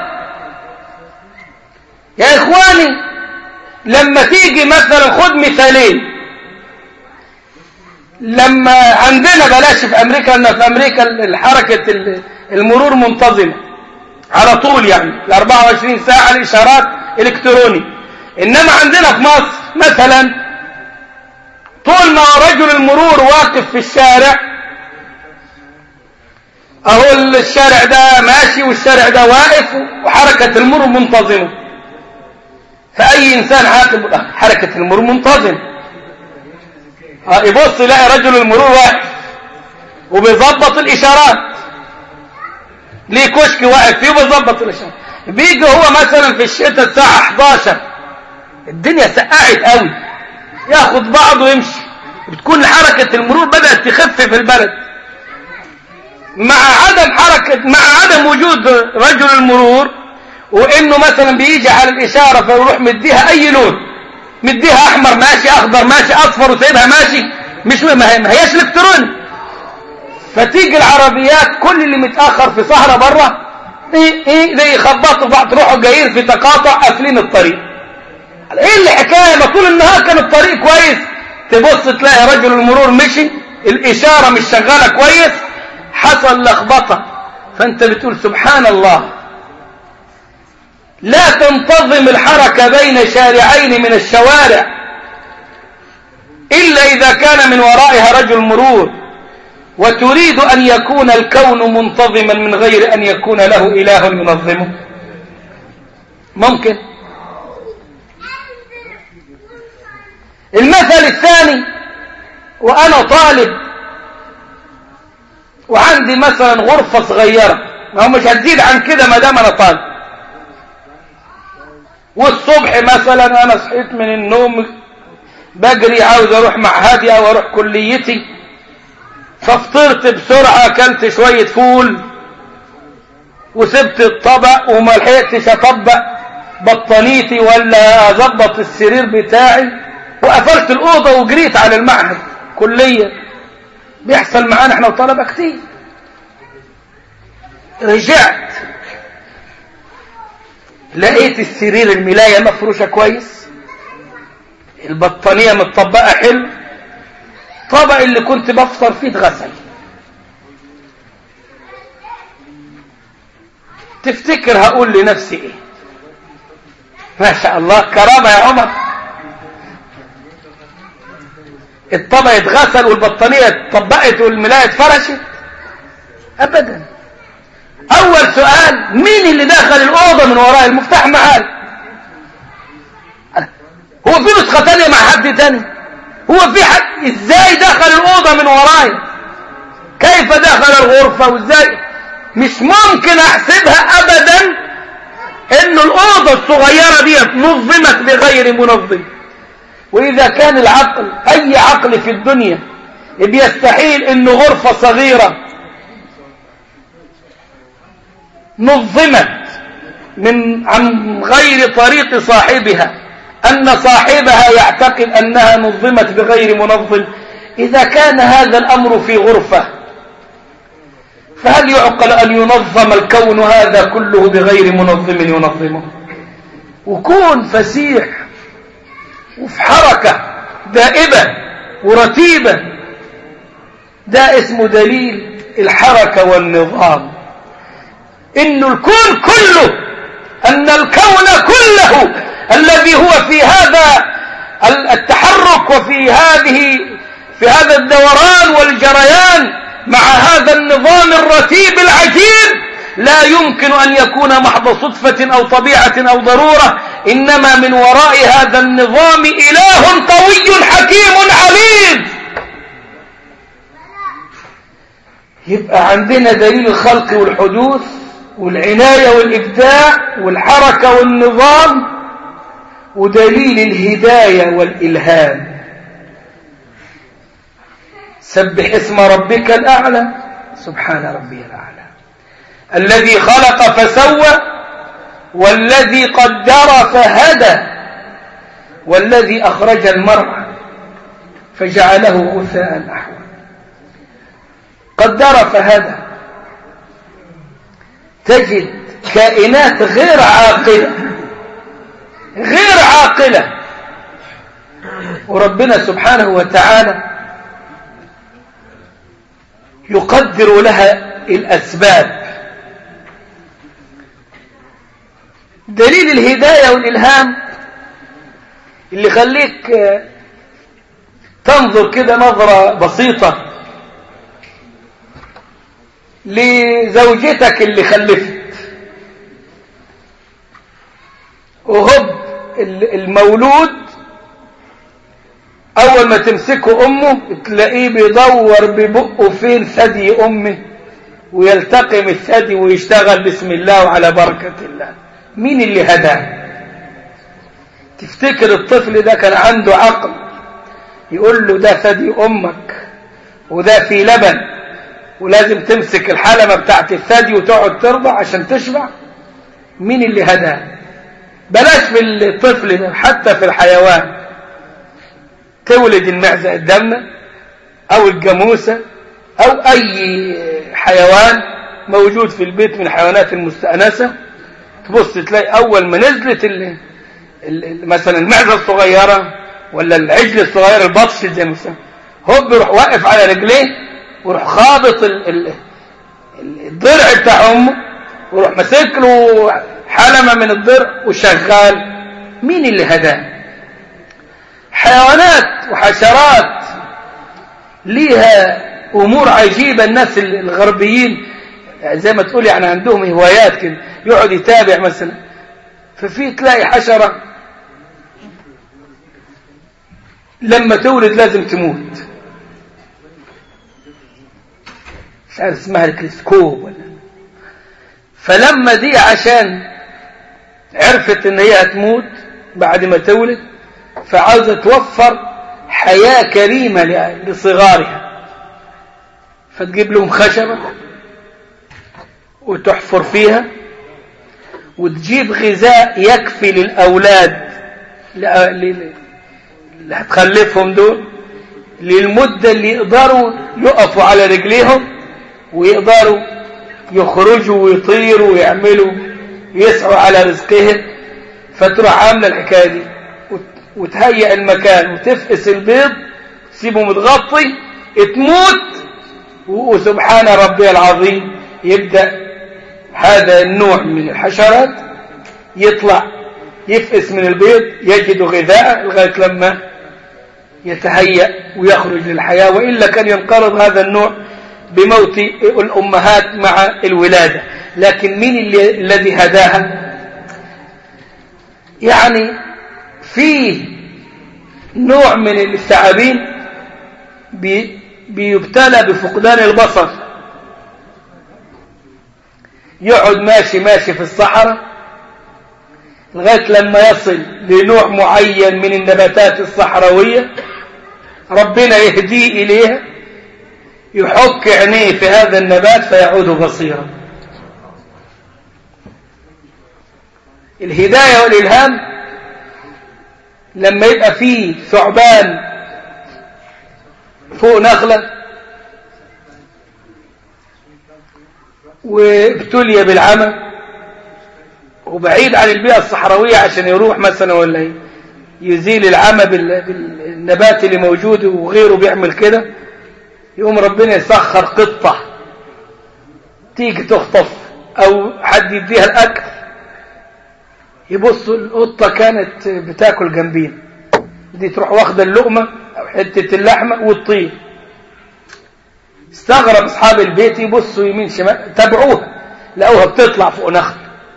يا إخواني لما تيجي مثلا خد مثالين لما عندنا بلاش في أمريكا أن في أمريكا الحركة المرور منتظمة على طول يعني ال 24 ساعة الإشارات إلكتروني إنما عندنا في مصر مثلا طول ما رجل المرور واقف في الشارع اهو الشارع ده ماشي والشارع ده واقف وحركة المرور منتظمة فأي إنسان عاقل حركة المرور منتظم يبص يلاقي رجل المرور واقف وبيظبط الإشارات ليه كشك واقف فيه وبيظبط الإشارات بيجي هو مثلا في الشتاء الساعة 11 الدنيا سقعت قوي ياخد بعضه ويمشي بتكون حركة المرور بدأت تخف في البلد مع عدم حركة مع عدم وجود رجل المرور وانه مثلا بيجي على الاشارة فيروح مديها اي لون مديها احمر ماشي اخضر ماشي اصفر وسايبها ماشي مش ما هياش الكتروني فتيجي العربيات كل اللي متاخر في سهره بره ايه ايه زي يخبطوا بعض تروحوا جايين في تقاطع قافلين الطريق ايه اللي حكايه ما طول النهار كان الطريق كويس تبص تلاقي رجل المرور مشي الاشاره مش شغاله كويس حصل لخبطه فانت بتقول سبحان الله لا تنتظم الحركه بين شارعين من الشوارع الا اذا كان من ورائها رجل مرور وتريد ان يكون الكون منتظما من غير ان يكون له اله ينظمه ممكن المثل الثاني وأنا طالب وعندي مثلا غرفة صغيرة ما هو مش هتزيد عن كده ما دام أنا طالب والصبح مثلا أنا صحيت من النوم بجري عاوز أروح معهدي أو أروح كليتي ففطرت بسرعة أكلت شوية فول وسبت الطبق وما لحقتش أطبق بطانيتي ولا أظبط السرير بتاعي وقفلت الأوضة وجريت على المعهد كلية بيحصل معانا احنا وطلبة كتير رجعت لقيت السرير الملاية مفروشة كويس البطانية متطبقة حلو طبق اللي كنت بفطر فيه اتغسل تفتكر هقول لنفسي ايه ما شاء الله كرامة يا عمر الطبق اتغسل والبطانية اتطبقت والملاية اتفرشت ابدا اول سؤال مين اللي دخل الاوضة من وراء المفتاح معاي هو في نسخة تانية مع حد تاني هو في حد ازاي دخل الاوضة من وراي كيف دخل الغرفة وازاي مش ممكن احسبها ابدا انه الاوضة الصغيرة دي نظمت بغير منظم وإذا كان العقل أي عقل في الدنيا بيستحيل أنه غرفة صغيرة نظمت من عن غير طريق صاحبها أن صاحبها يعتقد أنها نظمت بغير منظم إذا كان هذا الأمر في غرفة فهل يعقل أن ينظم الكون هذا كله بغير منظم ينظمه وكون فسيح وفي حركة دائبة ورتيبة ده اسمه دليل الحركة والنظام إن الكون كله أن الكون كله الذي هو في هذا التحرك وفي هذه في هذا الدوران والجريان مع هذا النظام الرتيب العجيب لا يمكن أن يكون محض صدفة أو طبيعة أو ضرورة إنما من وراء هذا النظام إله قوي حكيم عليم يبقى عندنا دليل الخلق والحدوث والعناية والإبداع والحركة والنظام ودليل الهداية والإلهام سبح اسم ربك الأعلى سبحان ربي الأعلى الذي خلق فسوى والذي قدر فهدى والذي أخرج المرعى فجعله غثاء أحوى قدر فهدى تجد كائنات غير عاقلة غير عاقلة وربنا سبحانه وتعالى يقدر لها الأسباب دليل الهداية والإلهام اللي خليك تنظر كده نظرة بسيطة لزوجتك اللي خلفت وهب المولود أول ما تمسكه أمه تلاقيه بيدور ببقه فين ثدي أمه ويلتقم الثدي ويشتغل بسم الله وعلى بركة الله مين اللي هداه تفتكر الطفل ده كان عنده عقل يقول له ده ثدي أمك وده في لبن ولازم تمسك الحلمة بتاعت الثدي وتقعد ترضع عشان تشبع مين اللي هداه بلاش في الطفل ده حتى في الحيوان تولد المعزة الدم أو الجاموسة أو أي حيوان موجود في البيت من الحيوانات المستأنسة تبص تلاقي أول ما نزلت ال ال مثلا المعزة الصغيرة ولا العجل الصغير البطش زي ما هوب يروح واقف على رجليه ويروح خابط ال ال الضرع بتاع أمه ويروح ماسك له حلمة من الضرع وشغال مين اللي هداه حيوانات وحشرات ليها أمور عجيبة الناس الغربيين زي ما تقول يعني عندهم هوايات كده يقعد يتابع مثلا ففي تلاقي حشرة لما تولد لازم تموت مش عارف اسمها الكريسكوب ولا فلما دي عشان عرفت ان هي هتموت بعد ما تولد فعاوزة توفر حياة كريمة لصغارها فتجيب لهم خشبة وتحفر فيها وتجيب غذاء يكفي للأولاد اللي هتخلفهم دول للمدة اللي يقدروا يقفوا على رجليهم ويقدروا يخرجوا ويطيروا ويعملوا يسعوا على رزقهم فتروح عاملة الحكاية دي وتهيئ المكان وتفقس البيض تسيبه متغطي تموت وسبحان ربي العظيم يبدأ هذا النوع من الحشرات يطلع يفقس من البيض يجد غذاء لغاية لما يتهيأ ويخرج للحياة وإلا كان ينقرض هذا النوع بموت الأمهات مع الولادة لكن مين اللي الذي هداها يعني فيه نوع من الثعابين بي بيبتلى بفقدان البصر يقعد ماشي ماشي في الصحراء لغاية لما يصل لنوع معين من النباتات الصحراوية ربنا يهديه إليها يحك عينيه في هذا النبات فيعود بصيرا الهداية والإلهام لما يبقى فيه ثعبان فوق نخلة وابتلي بالعمى وبعيد عن البيئة الصحراوية عشان يروح مثلا ولا يزيل العمى بالنبات اللي موجود وغيره بيعمل كده يقوم ربنا يسخر قطة تيجي تخطف او حد يديها الاكل يبصوا القطة كانت بتاكل جنبين دي تروح واخدة اللقمة او حتة اللحمة وتطير استغرب اصحاب البيت يبصوا يمين شمال تابعوها لقوها بتطلع فوق نخل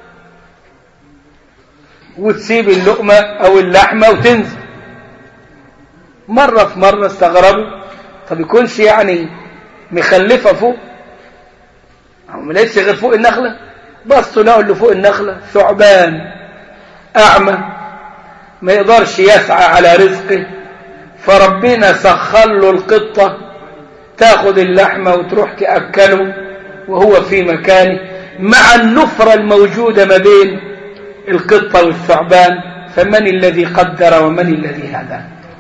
وتسيب اللقمة او اللحمة وتنزل مرة في مرة استغربوا طب يكونش يعني مخلفة فوق ما لقيتش غير فوق النخلة بصوا لقوا اللي فوق النخلة ثعبان أعمى ما يقدرش يسعى على رزقه فربنا سخر له القطة تاخد اللحمة وتروح تأكله وهو في مكانه مع النفرة الموجودة ما بين القطة والثعبان فمن الذي قدر ومن الذي هدى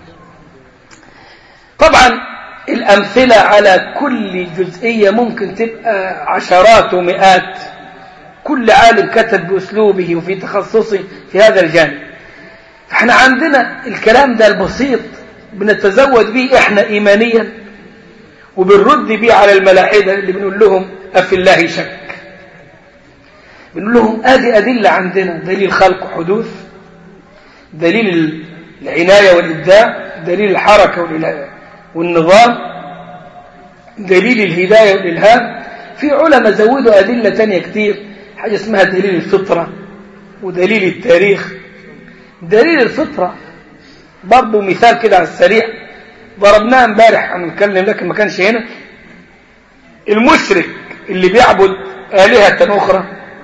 طبعا الأمثلة على كل جزئية ممكن تبقى عشرات ومئات كل عالم كتب بأسلوبه وفي تخصصه في هذا الجانب فاحنا عندنا الكلام ده البسيط بنتزود به احنا إيمانيا وبنرد به على الملاحدة اللي بنقول لهم أفي الله شك بنقول لهم ادي أدلة عندنا دليل خلق وحدوث دليل العناية والإبداع دليل الحركة والنظام دليل الهداية والإلهام في علماء زودوا أدلة تانية كتير حاجة اسمها دليل الفطرة ودليل التاريخ دليل الفطرة برضه مثال كده على السريع ضربناه امبارح هنتكلم لكن ما كانش هنا المشرك اللي بيعبد آلهة أخرى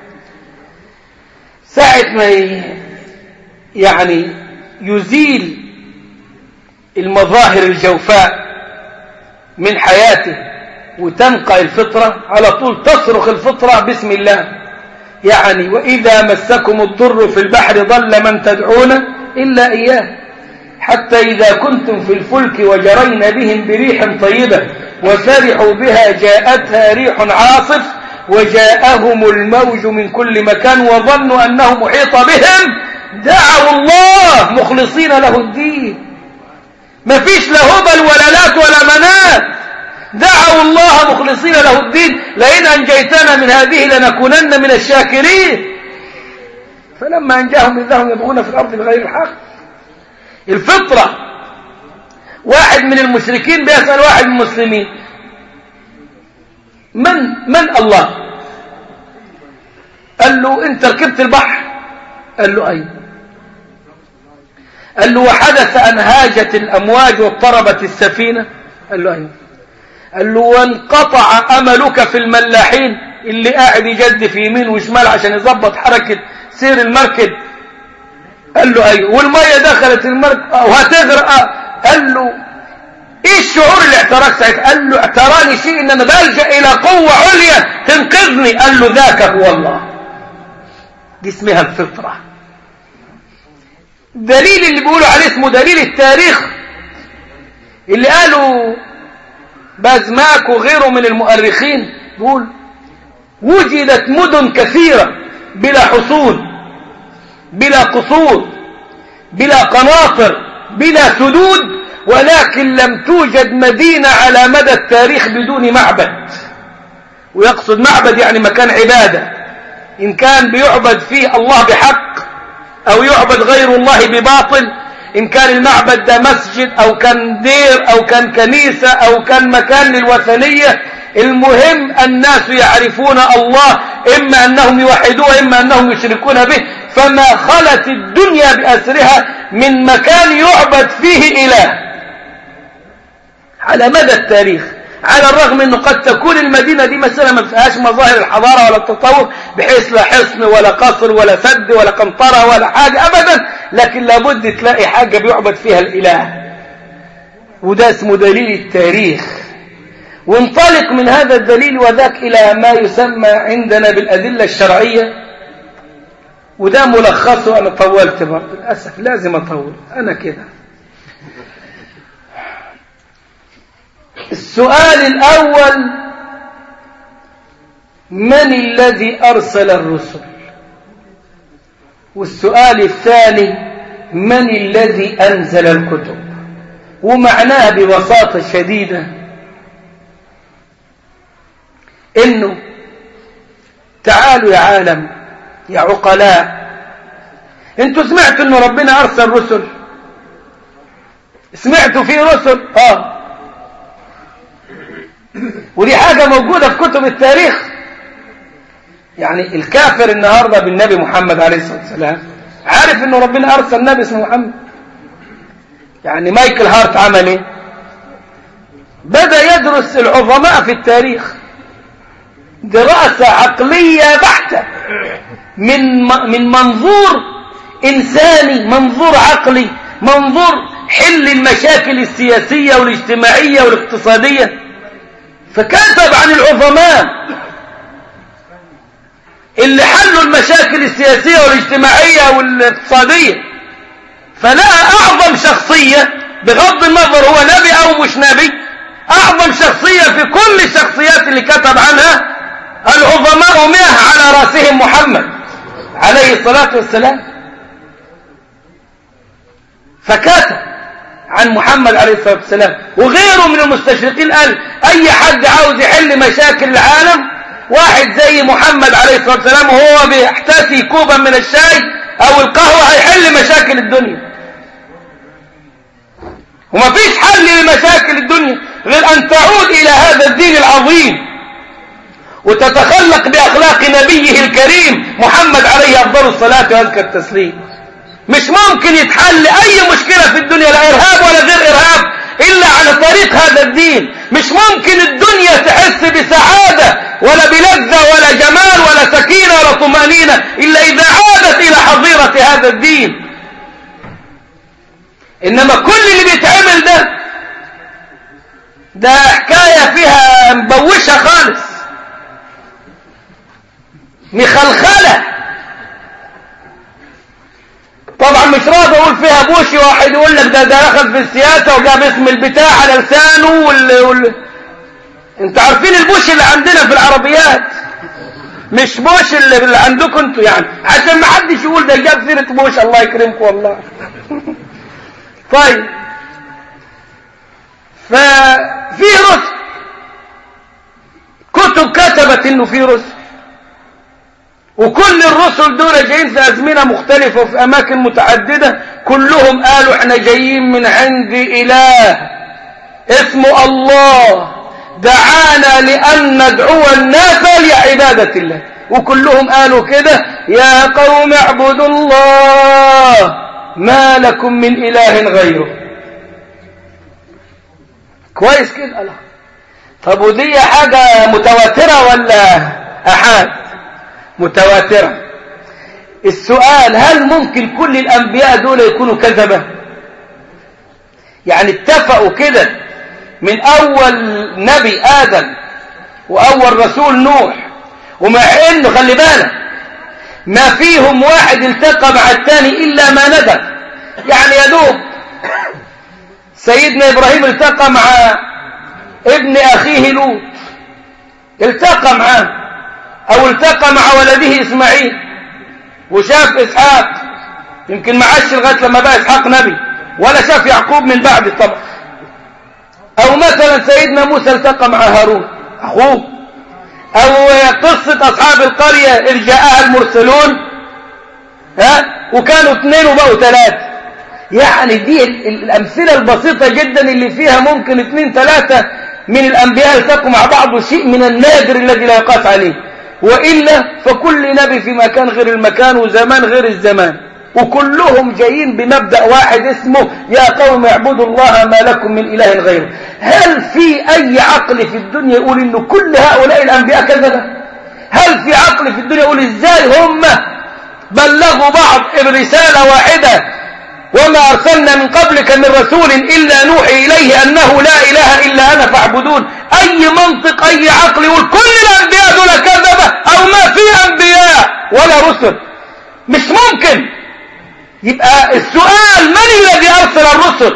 ساعة ما يعني يزيل المظاهر الجوفاء من حياته وتنقى الفطرة على طول تصرخ الفطرة بسم الله يعني وإذا مسكم الضر في البحر ضل من تدعون إلا إياه حتى إذا كنتم في الفلك وجرين بهم بريح طيبة وفرحوا بها جاءتها ريح عاصف وجاءهم الموج من كل مكان وظنوا أنه محيط بهم دعوا الله مخلصين له الدين ما فيش لا هبل ولا لات ولا منات دعوا الله مخلصين له الدين لئن أنجيتنا من هذه لنكونن من الشاكرين فلما أنجاهم إذا هم يبغون في الأرض بغير الحق الفطرة واحد من المشركين بيسأل واحد من المسلمين من من الله قال له انت ركبت البحر قال له ايوه قال له وحدث أن هاجت الأمواج واضطربت السفينة قال له أيوه قال له وانقطع أملك في الملاحين اللي قاعد يجد في يمين وشمال عشان يظبط حركة سير المركب قال له أيوه والمية دخلت المركب وهتغرق قال له ايه الشعور اللي اعتراك ساعتها قال له اعتراني شيء ان انا بلجأ الى قوة عليا تنقذني قال له ذاك هو الله دي اسمها الفطره دليل اللي بيقولوا عليه اسمه دليل التاريخ اللي قالوا بازماك وغيره من المؤرخين بيقول وجدت مدن كثيرة بلا حصون بلا قصور بلا قناطر بلا سدود ولكن لم توجد مدينة على مدى التاريخ بدون معبد ويقصد معبد يعني مكان عبادة إن كان بيعبد فيه الله بحق أو يعبد غير الله بباطل إن كان المعبد ده مسجد أو كان دير أو كان كنيسة أو كان مكان للوثنية المهم الناس يعرفون الله إما أنهم يوحدوه إما أنهم يشركون به فما خلت الدنيا بأسرها من مكان يعبد فيه إله على مدى التاريخ على الرغم أنه قد تكون المدينة دي مثلا ما فيهاش مظاهر الحضارة ولا التطور بحيث لا حصن ولا قصر ولا سد ولا قنطرة ولا حاجة أبدا لكن لابد تلاقي حاجة بيعبد فيها الإله وده اسمه دليل التاريخ وانطلق من هذا الدليل وذاك إلى ما يسمى عندنا بالأدلة الشرعية وده ملخصه أنا طولت برضه للأسف لازم أطول أنا كده السؤال الأول من الذي أرسل الرسل والسؤال الثاني من الذي أنزل الكتب ومعناها ببساطة شديدة إنه تعالوا يا عالم يا عقلاء انتوا سمعتوا ان ربنا ارسل رسل سمعتوا في رسل اه ودي حاجة موجودة في كتب التاريخ يعني الكافر النهاردة بالنبي محمد عليه الصلاة والسلام عارف انه ربنا ارسل نبي اسمه محمد يعني مايكل هارت عمل ايه بدأ يدرس العظماء في التاريخ دراسة عقلية بحتة من من منظور إنساني منظور عقلي منظور حل المشاكل السياسية والاجتماعية والاقتصادية فكتب عن العظماء اللي حلوا المشاكل السياسية والاجتماعية والاقتصادية فلقى أعظم شخصية بغض النظر هو نبي أو مش نبي أعظم شخصية في كل الشخصيات اللي كتب عنها العظماء مئة على رأسهم محمد عليه الصلاة والسلام فكتب عن محمد عليه الصلاة والسلام وغيره من المستشرقين قال أي حد عاوز يحل مشاكل العالم واحد زي محمد عليه الصلاة والسلام وهو بيحتسي كوبا من الشاي أو القهوة هيحل مشاكل الدنيا وما فيش حل لمشاكل الدنيا غير أن تعود إلى هذا الدين العظيم وتتخلق بأخلاق نبيه الكريم محمد عليه أفضل الصلاة وأزكى التسليم مش ممكن يتحل أي مشكلة في الدنيا لا إرهاب ولا غير إرهاب إلا على طريق هذا الدين مش ممكن الدنيا تحس بسعادة ولا بلذة ولا جمال ولا سكينة ولا طمأنينة إلا إذا عادت إلى حظيرة هذا الدين إنما كل اللي بيتعمل ده ده حكاية فيها مبوشة خالص مخلخلة طبعا مش راضي اقول فيها بوشي واحد يقول لك ده ده اخذ في السياسة وجاب اسم البتاع على لسانه وال... وال... انت عارفين البوش اللي عندنا في العربيات مش بوش اللي, اللي عندكم انتوا يعني عشان ما حدش يقول ده جاب سيرة بوش الله يكرمكم والله طيب ففي رسل كتب كتبت انه في رسل وكل الرسل دول جايين في أزمنة مختلفة وفي أماكن متعددة كلهم قالوا احنا جايين من عند إله اسمه الله دعانا لأن ندعو الناس لعبادة الله وكلهم قالوا كده يا قوم اعبدوا الله ما لكم من إله غيره كويس كده الله طب ودي حاجة متواترة ولا أحاد متواترة السؤال هل ممكن كل الأنبياء دول يكونوا كذبة يعني اتفقوا كده من أول نبي آدم وأول رسول نوح ومع إنه خلي بالك ما فيهم واحد التقى مع الثاني إلا ما ندم يعني يا دوب سيدنا إبراهيم التقى مع ابن أخيه لوط التقى معاه أو التقى مع ولده إسماعيل وشاف إسحاق يمكن ما عاش لغاية لما بقى إسحاق نبي ولا شاف يعقوب من بعد طبعا أو مثلا سيدنا موسى التقى مع هارون أخوه أو قصة أصحاب القرية إذ جاءها المرسلون ها وكانوا اثنين وبقوا ثلاثة يعني دي الأمثلة البسيطة جدا اللي فيها ممكن اثنين ثلاثة من الأنبياء التقوا مع بعض شيء من النادر الذي لا يقاس عليه وإلا فكل نبي في مكان غير المكان وزمان غير الزمان وكلهم جايين بمبدأ واحد اسمه يا قوم اعبدوا الله ما لكم من إله غيره هل في أي عقل في الدنيا يقول إن كل هؤلاء الأنبياء كذبة هل في عقل في الدنيا يقول إزاي هم بلغوا بعض برسالة واحدة وما أرسلنا من قبلك من رسول إلا نوحي إليه أنه لا إله إلا أنا فاعبدون أي منطق أي عقل يقول كل الأنبياء دول كذبة أو ما في أنبياء ولا رسل مش ممكن يبقى السؤال من الذي أرسل الرسل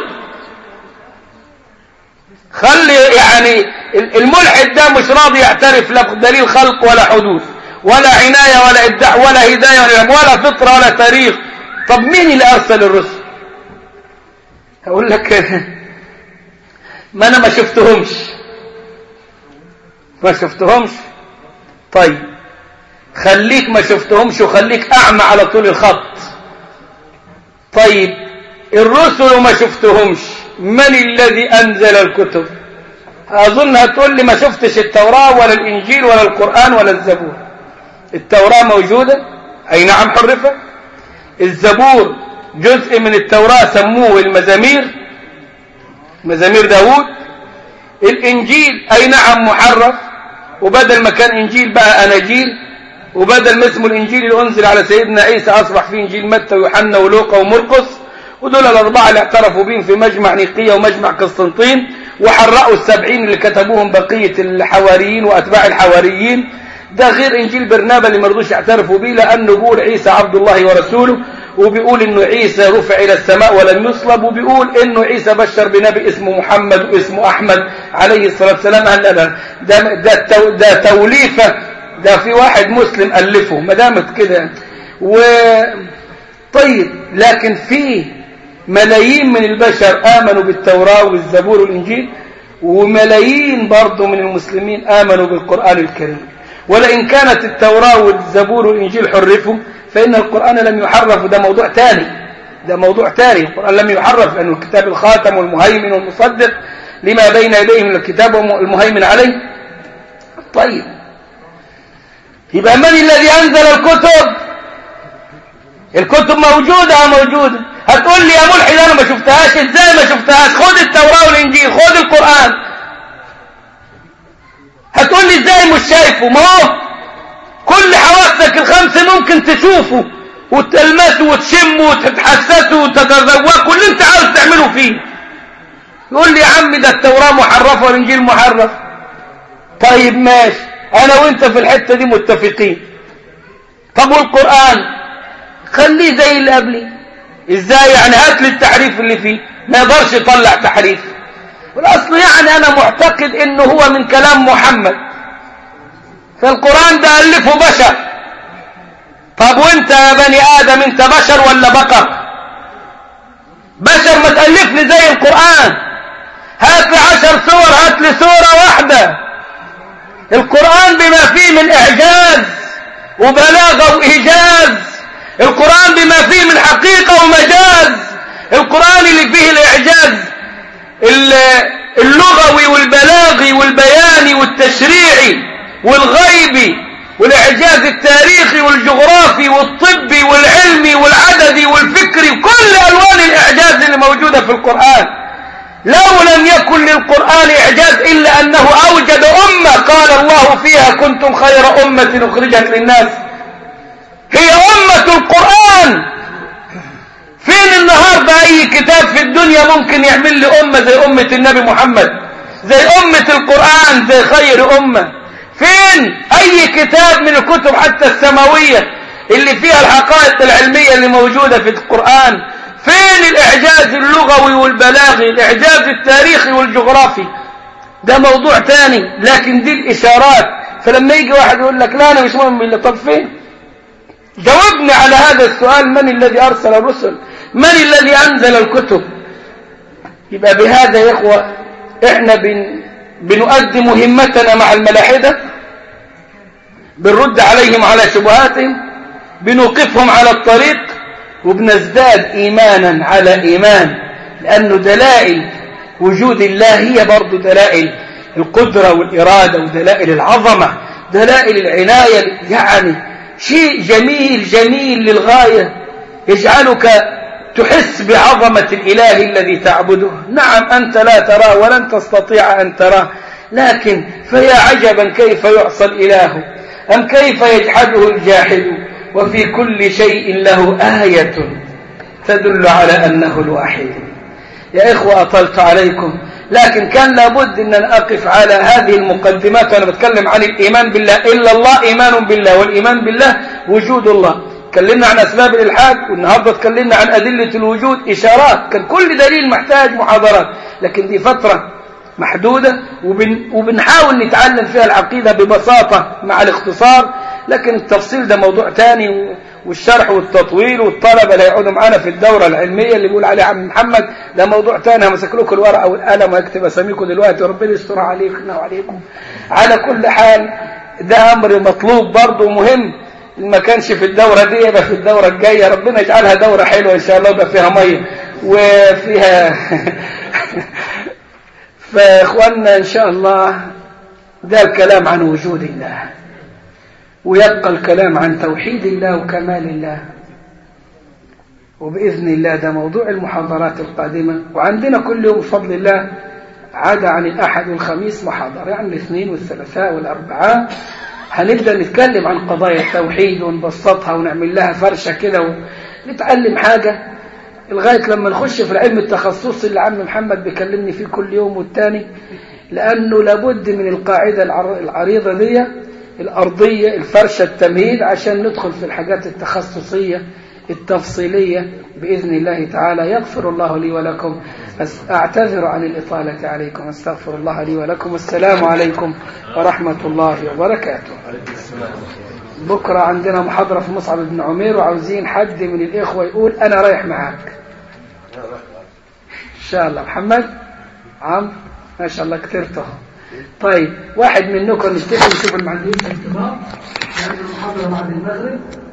خلي يعني الملحد ده مش راضي يعترف لا دليل خلق ولا حدوث ولا عناية ولا إبداع ولا هداية ولا, ولا فطرة ولا تاريخ طب مين اللي أرسل الرسل هقول لك ما أنا ما شفتهمش ما شفتهمش طيب خليك ما شفتهمش وخليك أعمى على طول الخط طيب الرسل ما شفتهمش من الذي أنزل الكتب أظن هتقول لي ما شفتش التوراة ولا الإنجيل ولا القرآن ولا الزبور التوراة موجودة أي نعم حرفة الزبور جزء من التوراة سموه المزامير مزامير داود الإنجيل أي نعم محرف وبدل ما كان إنجيل بقى أناجيل وبدل ما اسمه الإنجيل اللي أنزل على سيدنا عيسى أصبح فيه إنجيل متى ويوحنا ولوقا ومرقس ودول الأربعة اللي اعترفوا بهم في مجمع نيقية ومجمع قسطنطين وحرقوا السبعين اللي كتبوهم بقية الحواريين وأتباع الحواريين ده غير إنجيل برنابا اللي مرضوش يعترفوا به لأنه بيقول عيسى عبد الله ورسوله وبيقول إنه عيسى رفع إلى السماء ولم يصلب وبيقول إنه عيسى بشر بنبي اسمه محمد واسمه أحمد عليه الصلاة والسلام هلا ده, ده, ده توليفة ده في واحد مسلم ألفه ما دامت كده و طيب لكن في ملايين من البشر آمنوا بالتوراة والزبور والإنجيل وملايين برضو من المسلمين آمنوا بالقرآن الكريم ولئن كانت التوراة والزبور والإنجيل حرفوا فإن القرآن لم يحرف ده موضوع تاني ده موضوع تاني القرآن لم يحرف لأنه الكتاب الخاتم والمهيمن والمصدق لما بين يديه من الكتاب والمهيمن عليه طيب يبقى من الذي أنزل الكتب الكتب موجودة موجودة هتقول لي يا ملحد أنا ما شفتهاش إزاي ما شفتهاش خد التوراة والإنجيل خد القرآن هتقول لي إزاي مش شايفه ما هو كل حواسك الخمسة ممكن تشوفه وتلمسه وتشمه وتتحسسه وتتذوقه واللي انت عاوز تعمله فيه يقول لي يا عم ده التوراة محرفة والإنجيل محرف طيب ماشي أنا وانت في الحتة دي متفقين طب والقرآن خليه زي اللي قبلي ازاي يعني هات لي التحريف اللي فيه ما يقدرش يطلع تحريف والاصل يعني انا معتقد انه هو من كلام محمد فالقرآن ده ألفه بشر طب وانت يا بني آدم انت بشر ولا بقر بشر ما تألف لي زي القرآن هات لي عشر سور هات لي سورة واحدة القرآن بما فيه من إعجاز وبلاغة وإيجاز القرآن بما فيه من حقيقة ومجاز القرآن اللي فيه الإعجاز اللغوي والبلاغي والبياني والتشريعي والغيبي والإعجاز التاريخي والجغرافي والطبي والعلمي والعددي والفكري كل ألوان الإعجاز اللي موجودة في القرآن لو لم يكن للقرآن إعجاز إلا أنه أوجد أمة قال الله فيها كنتم خير أمة أخرجت للناس هي أمة القرآن فين النهاردة أي كتاب في الدنيا ممكن يعمل لي أمة زي أمة النبي محمد زي أمة القرآن زي خير أمة فين أي كتاب من الكتب حتى السماوية اللي فيها الحقائق العلمية اللي موجودة في القرآن فين الإعجاز اللغوي والبلاغي الإعجاز التاريخي والجغرافي ده موضوع تاني لكن دي الإشارات فلما يجي واحد يقول لك لا أنا مش مؤمن بالله طب فين جاوبني على هذا السؤال من الذي أرسل الرسل من الذي أنزل الكتب يبقى بهذا يا إخوة إحنا بن بنؤدي مهمتنا مع الملاحدة بنرد عليهم على شبهاتهم بنوقفهم على الطريق وبنزداد إيمانا على إيمان لأنه دلائل وجود الله هي برضو دلائل القدرة والإرادة ودلائل العظمة دلائل العناية يعني شيء جميل جميل للغاية يجعلك تحس بعظمة الإله الذي تعبده نعم أنت لا تراه ولن تستطيع أن تراه لكن فيا عجبا كيف يعصى الإله أم كيف يجحده الجاحد وفي كل شيء له آية تدل على أنه الواحد يا إخوة أطلت عليكم لكن كان لابد أن أنا أقف على هذه المقدمات وأنا بتكلم عن الإيمان بالله إلا الله إيمان بالله والإيمان بالله وجود الله تكلمنا عن أسباب الإلحاد والنهاردة تكلمنا عن أدلة الوجود إشارات كان كل دليل محتاج محاضرات لكن دي فترة محدودة وبن وبنحاول نتعلم فيها العقيدة ببساطة مع الاختصار لكن التفصيل ده موضوع تاني والشرح والتطويل والطلبة اللي هيقعدوا معانا في الدورة العلمية اللي بيقول عليه عم محمد ده موضوع تاني همسك لكم الورقة والقلم ويكتب اساميكم دلوقتي وربنا يستر عليكم وعليكم على كل حال ده أمر مطلوب برضه مهم ما كانش في الدورة دي يبقى في الدورة الجاية ربنا يجعلها دورة حلوة إن شاء الله يبقى فيها مية وفيها فإخواننا إن شاء الله ده الكلام عن وجود الله ويبقى الكلام عن توحيد الله وكمال الله وبإذن الله ده موضوع المحاضرات القادمة وعندنا كل يوم بفضل الله عدا عن الأحد والخميس محاضرة يعني الاثنين والثلاثاء والأربعاء هنبدأ نتكلم عن قضايا التوحيد ونبسطها ونعمل لها فرشة كده ونتعلم حاجة لغاية لما نخش في العلم التخصصي اللي عم محمد بيكلمني فيه كل يوم والتاني لأنه لابد من القاعدة العريضة دي الأرضية الفرشة التمهيد عشان ندخل في الحاجات التخصصية التفصيلية بإذن الله تعالى يغفر الله لي ولكم أعتذر عن الإطالة عليكم أستغفر الله لي ولكم السلام عليكم ورحمة الله وبركاته بكرة عندنا محاضرة في مصعب بن عمير وعاوزين حد من الإخوة يقول أنا رايح معاك إن شاء الله محمد عم ما شاء الله كترته طيب واحد منكم نتفق نشوف المعلمين في الانتظار نعمل المحاضرة بعد المغرب